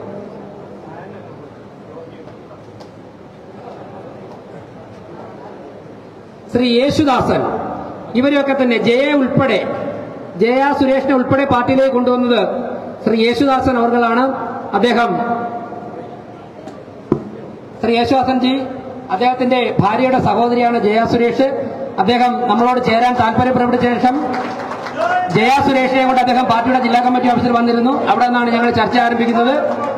ശ്രീ യേശുദാസൻ ഇവരെയൊക്കെ തന്നെ ജയ ഉൾപ്പെടെ ജയ സുരേഷിനെ ഉൾപ്പെടെ പാർട്ടിയിലേക്ക് കൊണ്ടുവന്നത് ശ്രീ യേശുദാസൻ അവർകളാണ് അദ്ദേഹം ശ്രീ യേശുദാസൻ ജി അദ്ദേഹത്തിന്റെ ഭാര്യയുടെ സഹോദരിയാണ് ജയ സുരേഷ് അദ്ദേഹം നമ്മളോട് ചേരാൻ താല്പര്യം പ്രകടിച്ച ശേഷം ജയ സുരേഷിനെ കൊണ്ട് അദ്ദേഹം പാർട്ടിയുടെ ജില്ലാ കമ്മിറ്റി ഓഫീസിൽ വന്നിരുന്നു അവിടെ നിന്നാണ് ഞങ്ങൾ ചർച്ച ആരംഭിക്കുന്നത്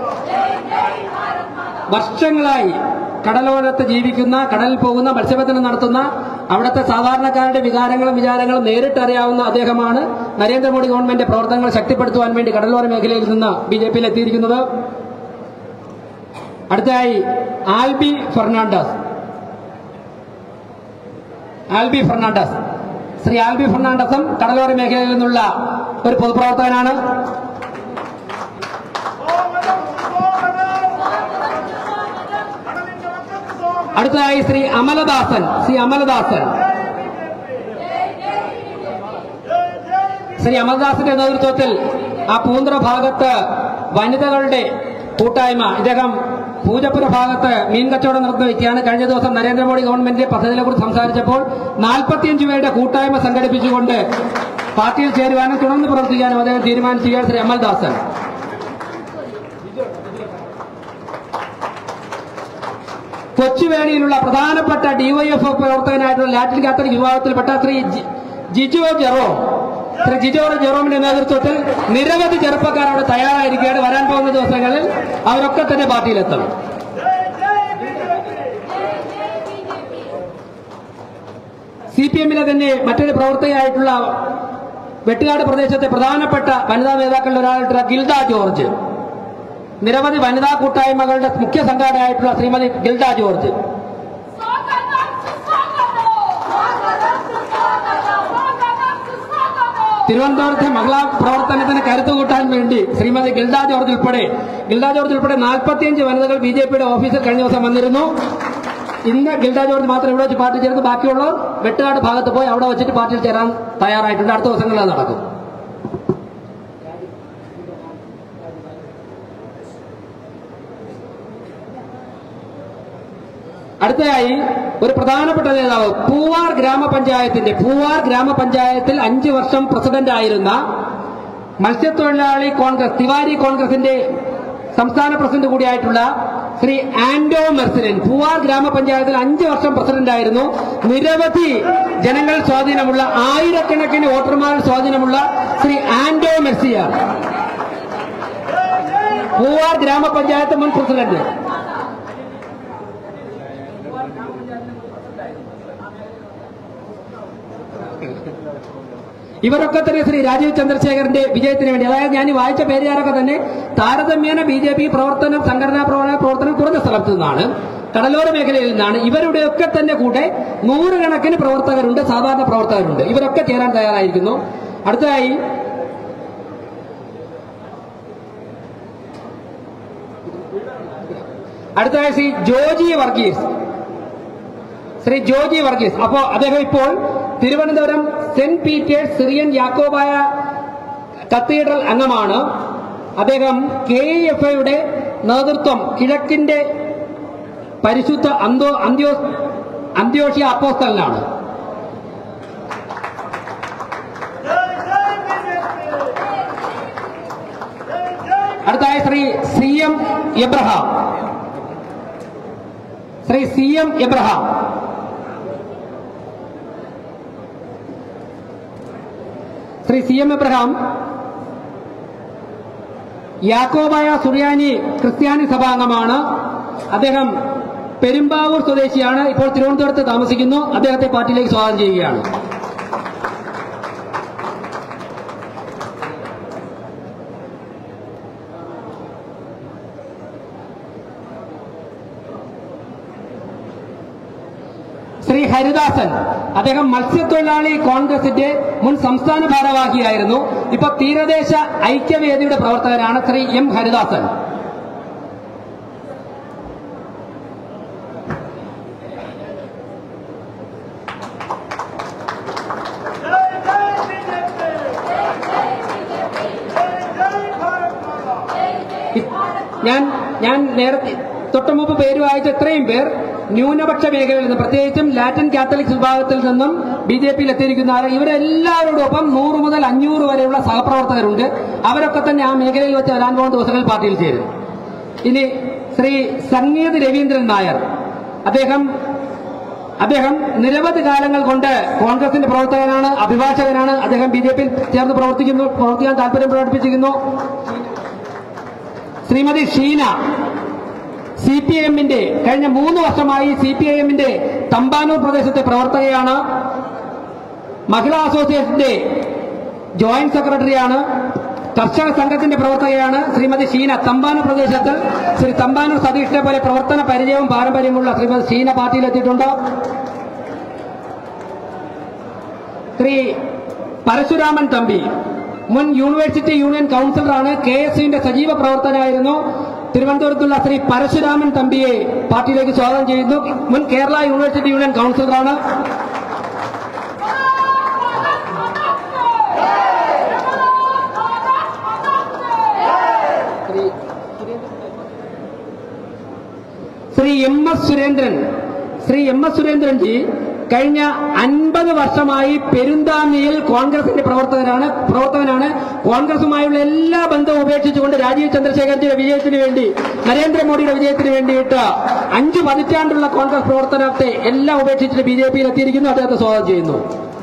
വർഷങ്ങളായി കടലോരത്ത് ജീവിക്കുന്ന കടലിൽ പോകുന്ന മത്സ്യബന്ധനം നടത്തുന്ന അവിടുത്തെ സാധാരണക്കാരുടെ വികാരങ്ങളും വിചാരങ്ങളും നേരിട്ടറിയാവുന്ന അദ്ദേഹമാണ് നരേന്ദ്രമോദി ഗവൺമെന്റ് പ്രവർത്തനങ്ങൾ ശക്തിപ്പെടുത്തുവാൻ വേണ്ടി കടലോര മേഖലയിൽ നിന്ന് ബി ജെ പിയിൽ എത്തിയിരിക്കുന്നത് അടുത്തതായി ആൽബി ഫെർണാണ്ടസ് ആൽബി ഫെർണാണ്ടസ് ശ്രീ ആൽബി ഫെർണാണ്ടസും കടലോര മേഖലയിൽ നിന്നുള്ള ഒരു പൊതുപ്രവർത്തകനാണ് അടുത്തതായി ശ്രീ അമലദാസൻ ശ്രീ അമലദാസൻ ശ്രീ അമൽദാസിന്റെ നേതൃത്വത്തിൽ ആ പൂന്തറ ഭാഗത്ത് വനിതകളുടെ കൂട്ടായ്മ ഇദ്ദേഹം പൂജപ്പുര ഭാഗത്ത് മീൻ കച്ചവടം നടത്തുന്ന വ്യക്തിയാണ് കഴിഞ്ഞ ദിവസം നരേന്ദ്രമോദി ഗവൺമെന്റ് പദ്ധതിയെ കുറിച്ച് സംസാരിച്ചപ്പോൾ നാൽപ്പത്തിയഞ്ച് പേരുടെ കൂട്ടായ്മ സംഘടിപ്പിച്ചുകൊണ്ട് പാർട്ടിയിൽ ചേരുവാനും തുടർന്ന് പ്രവർത്തിക്കാനും അദ്ദേഹം തീരുമാനിക്കുകയാണ് ശ്രീ അമൽദാസൻ കൊച്ചുവേളിയിലുള്ള പ്രധാനപ്പെട്ട ഡിവൈഎഫ് പ്രവർത്തകനായിട്ടുള്ള ലാറ്റിൻ കാത്തലിക് വിഭാഗത്തിൽപ്പെട്ട ശ്രീ ജി- ജിജോ ജെറോം ശ്രീ ജിജോ ജെറോമിന്റെ നേതൃത്വത്തിൽ നിരവധി ചെറുപ്പക്കാർ അവിടെ തയ്യാറായിരിക്കുകയാണ് വരാൻ പോകുന്ന ദിവസങ്ങളിൽ അവരൊക്കെ തന്നെ പാർട്ടിയിലെത്തണം സി പി എമ്മിലെ തന്നെ മറ്റൊരു പ്രവർത്തകയായിട്ടുള്ള വെട്ടുകാട് പ്രദേശത്തെ പ്രധാനപ്പെട്ട വനിതാ നേതാക്കളിൽ ഒരാളായിട്ടുള്ള ഗിൽഡ ജോർജ് നിരവധി വനിതാ കൂട്ടായ്മകളുടെ മുഖ്യ സംഘാടകയായിട്ടുള്ള ശ്രീമതി ഗിൽഡ ജോർജ് തിരുവനന്തപുരത്തെ മഹിളാ പ്രവർത്തനത്തിന് കരുത്തു കൂട്ടാൻ വേണ്ടി ശ്രീമതി ഗിൽഡ ജോർജ് ഉൾപ്പെടെ ഗിൽഡ ജോർജ് ഉൾപ്പെടെ നാൽപ്പത്തിയഞ്ച് വനിതകൾ ബി ജെ പിയുടെ ഓഫീസിൽ കഴിഞ്ഞ ദിവസം വന്നിരുന്നു ഇന്ന് ഗിൽഡ ജോർജ് മാത്രം ഇവിടെ വെച്ച് പാർട്ടി ചേർന്ന് ബാക്കിയുള്ളവർ വെട്ടുകാട് ഭാഗത്ത് പോയി അവിടെ വെച്ചിട്ട് പാർട്ടിയിൽ ചേരാൻ തയ്യാറായിട്ടുണ്ട് അടുത്ത ദിവസങ്ങളിൽ അത് നടക്കും അടുത്തതായി ഒരു പ്രധാനപ്പെട്ട നേതാവ് പൂവാർ ഗ്രാമപഞ്ചായത്തിന്റെ പൂവാർ ഗ്രാമപഞ്ചായത്തിൽ അഞ്ചു വർഷം പ്രസിഡന്റ് ആയിരുന്ന മത്സ്യത്തൊഴിലാളി കോൺഗ്രസ് തിവാരി കോൺഗ്രസിന്റെ സംസ്ഥാന പ്രസിഡന്റ് കൂടിയായിട്ടുള്ള ശ്രീ ആൻഡോ മെർസിലൻ പൂവാർ ഗ്രാമപഞ്ചായത്തിൽ അഞ്ചു വർഷം പ്രസിഡന്റ് ആയിരുന്നു നിരവധി ജനങ്ങൾ സ്വാധീനമുള്ള ആയിരക്കണക്കിന് വോട്ടർമാരിൽ സ്വാധീനമുള്ള ശ്രീ ആൻഡോ മെർസിയ പൂവാർ ഗ്രാമപഞ്ചായത്ത് മുൻ പ്രസിഡന്റ് ഇവരൊക്കെ തന്നെ ശ്രീ രാജീവ് ചന്ദ്രശേഖരന്റെ വിജയത്തിന് വേണ്ടി അതായത് ഞാൻ ഈ വായിച്ച പേരുകാരൊക്കെ തന്നെ താരതമ്യേന ബി ജെ പി പ്രവർത്തനം സംഘടനാ പ്രവർത്തന പ്രവർത്തനം കുറഞ്ഞ സ്ഥലത്ത് നിന്നാണ് കടലോര മേഖലയിൽ നിന്നാണ് ഇവരുടെയൊക്കെ തന്നെ കൂടെ നൂറുകണക്കിന് പ്രവർത്തകരുണ്ട് സാധാരണ പ്രവർത്തകരുണ്ട് ഇവരൊക്കെ ചേരാൻ തയ്യാറായിരിക്കുന്നു അടുത്തതായി അടുത്തതായി ശ്രീ ജോജി വർഗീസ് ശ്രീ ജോജി വർഗീസ് അപ്പോ അദ്ദേഹം ഇപ്പോൾ Thiruvananthapuram Saint Peter's Syrian Yakobaya Cathedral അംഗമാണ് അദ്ദേഹം കെ എഫ് ഐയുടെ നേതൃത്വം കിഴക്കിന്റെ പരിശുദ്ധ അന്തോ അന്ത്യോ അന്ത്യോഷ്യ അപ്പോസ്തലനാണ് അടുത്തായി Shri C M Abraham Shri C M Abraham Shri C M Abraham Yakobaya സുറിയാനി ക്രിസ്ത്യാനി സഭാംഗമാണ് അദ്ദേഹം പെരുമ്പാവൂർ സ്വദേശിയാണ് ഇപ്പോൾ തിരുവനന്തപുരത്ത് താമസിക്കുന്നു അദ്ദേഹത്തെ പാർട്ടിയിലേക്ക് സ്വാഗതം ചെയ്യുകയാണ് ശ്രീ ഹരിദാസൻ അദ്ദേഹം മത്സ്യത്തൊഴിലാളി കോൺഗ്രസിന്റെ മുൻ സംസ്ഥാന ഭാരവാഹിയായിരുന്നു ഇപ്പൊ തീരദേശ ഐക്യവേദിയുടെ പ്രവർത്തകനാണ് ശ്രീ എം ഹരിദാസൻ ഞാൻ ഞാൻ നേരത്തെ തൊട്ടു മുമ്പ് പേര് വായിച്ച ഇത്രയും പേർ ന്യൂനപക്ഷ മേഖലയിൽ നിന്ന് പ്രത്യേകിച്ചും ലാറ്റിൻ കാത്തലിക്സ് വിഭാഗത്തിൽ നിന്നും ബി ജെ പിയിൽ എത്തിയിരിക്കുന്ന ആൾ ഇവരെല്ലാവരോടൊപ്പം നൂറ് മുതൽ അഞ്ഞൂറ് വരെയുള്ള സഹപ്രവർത്തകരുണ്ട് അവരൊക്കെ തന്നെ ആ മേഖലയിൽ വെച്ച് വരാൻ പോകുന്ന ദിവസങ്ങളിൽ പാർട്ടിയിൽ ചേരും ഇനി ശ്രീ സംഗീത് രവീന്ദ്രൻ നായർ അദ്ദേഹം അദ്ദേഹം നിരവധി കാലങ്ങൾ കൊണ്ട് കോൺഗ്രസിന്റെ പ്രവർത്തകനാണ് അഭിഭാഷകനാണ് അദ്ദേഹം ബി ജെ പിയിൽ ചേർന്ന് പ്രവർത്തിക്കുന്നു പ്രവർത്തിക്കാൻ താല്പര്യം പ്രകടിപ്പിച്ചിരിക്കുന്നു ശ്രീമതി ഷീന സി പി എമ്മിന്റെ കഴിഞ്ഞ മൂന്ന് വർഷമായി സി പി ഐ എമ്മിന്റെ തമ്പാനൂർ പ്രദേശത്തെ പ്രവർത്തകയാണ് മഹിളാ അസോസിയേഷന്റെ ജോയിന്റ് സെക്രട്ടറിയാണ് കർഷക സംഘത്തിന്റെ പ്രവർത്തകയാണ് ശ്രീമതി ഷീന തമ്പാനൂർ പ്രദേശത്ത് ശ്രീ തമ്പാനൂർ സതീഷിനെ പോലെ പ്രവർത്തന പരിചയവും പാരമ്പര്യമുള്ള ശ്രീമതി ഷീന പാർട്ടിയിലെത്തിയിട്ടുണ്ട് ശ്രീ പരശുരാമൻ തമ്പി മുൻ യൂണിവേഴ്സിറ്റി യൂണിയൻ കൗൺസിലറാണ് കെ എസ് യുവിന്റെ സജീവ പ്രവർത്തനായിരുന്നു തിരുവനന്തപുരത്തുള്ള ശ്രീ പരശുരാമൻ തമ്പിയെ പാർട്ടിയിലേക്ക് സ്വാഗതം ചെയ്യുന്നു മുൻ Kerala university union കൗൺസിലറാണ് Shri M S Surendran Shri M S സുരേന്ദ്രൻജി കഴിഞ്ഞ അൻപത് വർഷമായി പെരുന്താന്നിയിൽ കോൺഗ്രസിന്റെ പ്രവർത്തകനാണ് പ്രവർത്തകനാണ് കോൺഗ്രസുമായുള്ള എല്ലാ ബന്ധവും ഉപേക്ഷിച്ചുകൊണ്ട് രാജീവ് ചന്ദ്രശേഖരജിയുടെ വിജയത്തിന് വേണ്ടി നരേന്ദ്രമോദിയുടെ വിജയത്തിന് വേണ്ടിയിട്ട് അഞ്ചു പതിറ്റാണ്ടുള്ള കോൺഗ്രസ് പ്രവർത്തനത്തെ എല്ലാം ഉപേക്ഷിച്ചിട്ട് ബി ജെ പിയിൽ എത്തിയിരിക്കുന്നു അദ്ദേഹത്തെ സ്വാഗതം ചെയ്യുന്നു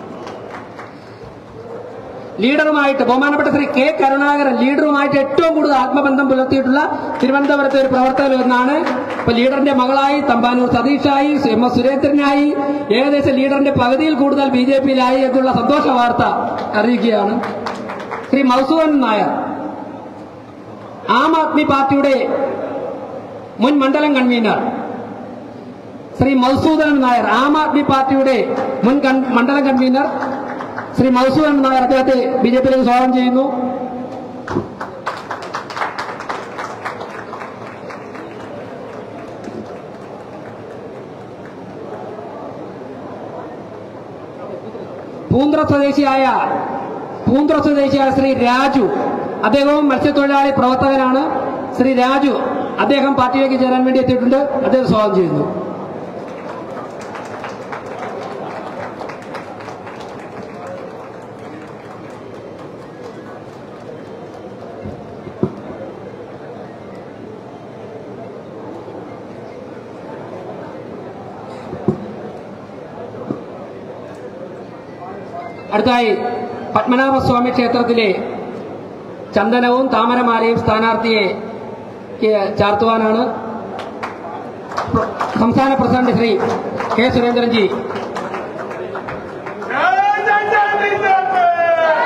ലീഡറുമായിട്ട് ബഹുമാനപ്പെട്ട ശ്രീ കെ കരുണാകരൻ ലീഡറുമായിട്ട് ഏറ്റവും കൂടുതൽ ആത്മബന്ധം പുലർത്തിയിട്ടുള്ള തിരുവനന്തപുരത്തെ ഒരു പ്രവർത്തകൻ എന്നാണ് ഇപ്പൊ ലീഡറിന്റെ മകളായി തമ്പാനൂർ സതീഷായി എം എസ് സുരേന്ദ്രനായി ഏകദേശം ലീഡറിന്റെ പകുതിയിൽ കൂടുതൽ ബി ജെ പിയിലായി എന്നുള്ള സന്തോഷ വാർത്ത അറിയിക്കുകയാണ് ശ്രീ മധുസൂദൻ നായർ ആം ആദ്മി പാർട്ടിയുടെ മുൻ മണ്ഡലം കൺവീനർ ശ്രീ മധുസൂദനൻ നായർ ആം ആദ്മി പാർട്ടിയുടെ മുൻ കൺ- മണ്ഡലം കൺവീനർ ശ്രീ മധുസൂദനൻ നായർ അദ്ദേഹത്തെ ബി ജെ പിയിലേക്ക് സ്വാഗതം ചെയ്യുന്നു പൂന്ത്ര സ്വദേശിയായ പൂന്ത്ര സ്വദേശിയായ ശ്രീ രാജു അദ്ദേഹവും മത്സ്യത്തൊഴിലാളി പ്രവർത്തകനാണ് ശ്രീ രാജു അദ്ദേഹം പാർട്ടിയിലേക്ക് ചേരാൻ വേണ്ടി എത്തിയിട്ടുണ്ട് അദ്ദേഹം സ്വാഗതം ചെയ്യുന്നു അടുത്തായി പത്മനാഭസ്വാമി ക്ഷേത്രത്തിലെ ചന്ദനവും താമരമാലയും സ്ഥാനാർത്ഥിയെ ക്ക് ചാർത്തുവാനാണ് പ്ര- സംസ്ഥാന പ്രസിഡന്റ് ശ്രീ കെ സുരേന്ദ്രൻജി ജയ് ജയ് ജയ് ബി ജെ പി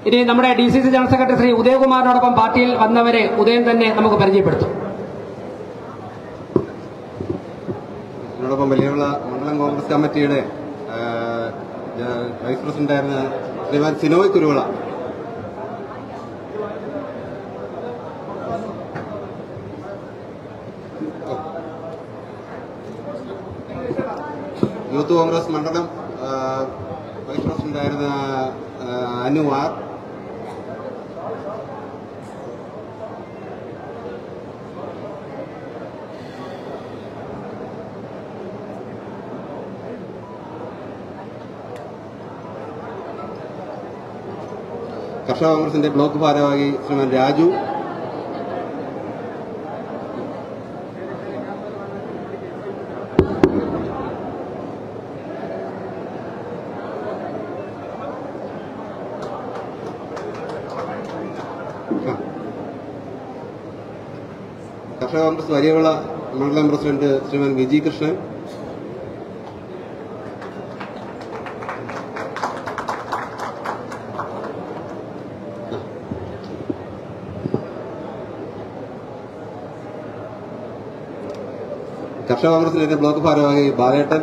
ഇനി നമ്മുടെ D C C general secretary Shri ഉദയകുമാറിനോടൊപ്പം പാർട്ടിയിൽ വന്നവരെ ഉദയൻ തന്നെ നമുക്ക് പരിചയപ്പെടുത്തും എന്നോടൊപ്പം വലിയുള്ള മണ്ഡലം കോൺഗ്രസ് കമ്മിറ്റിയുടെ ആ, ജ- വൈസ് പ്രസിഡന്റായിരുന്ന ശ്രീമാൻ സിനോയ് കുരുവിള യൂത്ത് കോൺഗ്രസ് മണ്ഡലം ആ, വൈസ് പ്രസിഡന്റായിരുന്ന ആ, അനു ആർ കർഷക കോൺഗ്രസിന്റെ ബ്ലോക്ക് ഭാരവാഹി ശ്രീമാൻ രാജു ആ. കർഷക കോൺഗ്രസ് വലിയവിള മണ്ഡലം പ്രസിഡന്റ് ശ്രീമാൻ വിജി കൃഷ്ണൻ കർഷക കോൺഗ്രസിന്റെ ബ്ലോക്ക് ഭാരവാഹി ബാലേട്ടൻ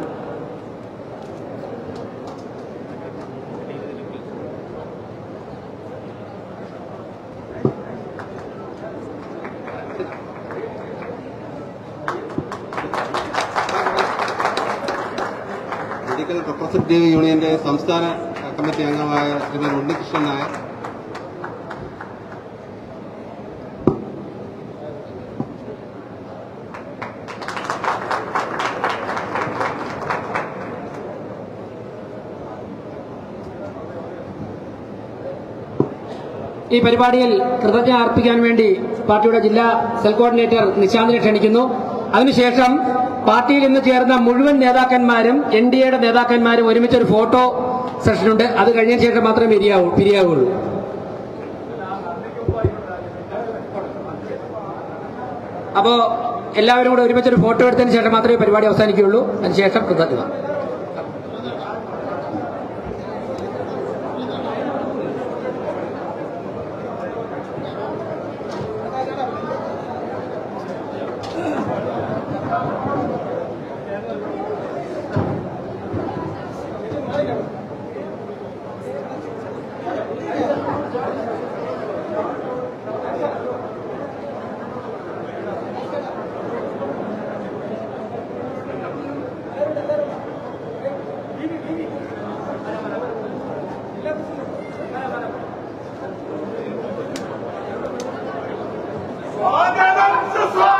മെഡിക്കൽ റെപ്രസെന്റേറ്റീവ് യൂണിയന്റെ സംസ്ഥാന കമ്മിറ്റി അംഗമായ ശ്രീമതി ഉണ്ണികൃഷ്ണൻ നായർ ഈ പരിപാടിയിൽ കൃതജ്ഞ അർപ്പിക്കാൻ വേണ്ടി പാർട്ടിയുടെ ജില്ലാ സെൽ കോർഡിനേറ്റർ നിശാന്തിനെ ക്ഷണിക്കുന്നു അതിനുശേഷം പാർട്ടിയിൽ ഇന്ന് ചേർന്ന മുഴുവൻ നേതാക്കന്മാരും എൻ ഡി എയുടെ നേതാക്കന്മാരും ഒരുമിച്ച് ഒരു ഫോട്ടോ സെഷനുണ്ട് അത് കഴിഞ്ഞ ശേഷം മാത്രമേ പിരിയാവൂ പിരിയാവുള്ളൂ അപ്പോ എല്ലാവരും കൂടെ ഒരുമിച്ച് ഒരു ഫോട്ടോ എടുത്തതിന് ശേഷം മാത്രമേ പരിപാടി അവസാനിക്കുകയുള്ളൂ അതിനുശേഷം കൃതജ്ഞത സ്വാഗതം സുസ്വാഗതം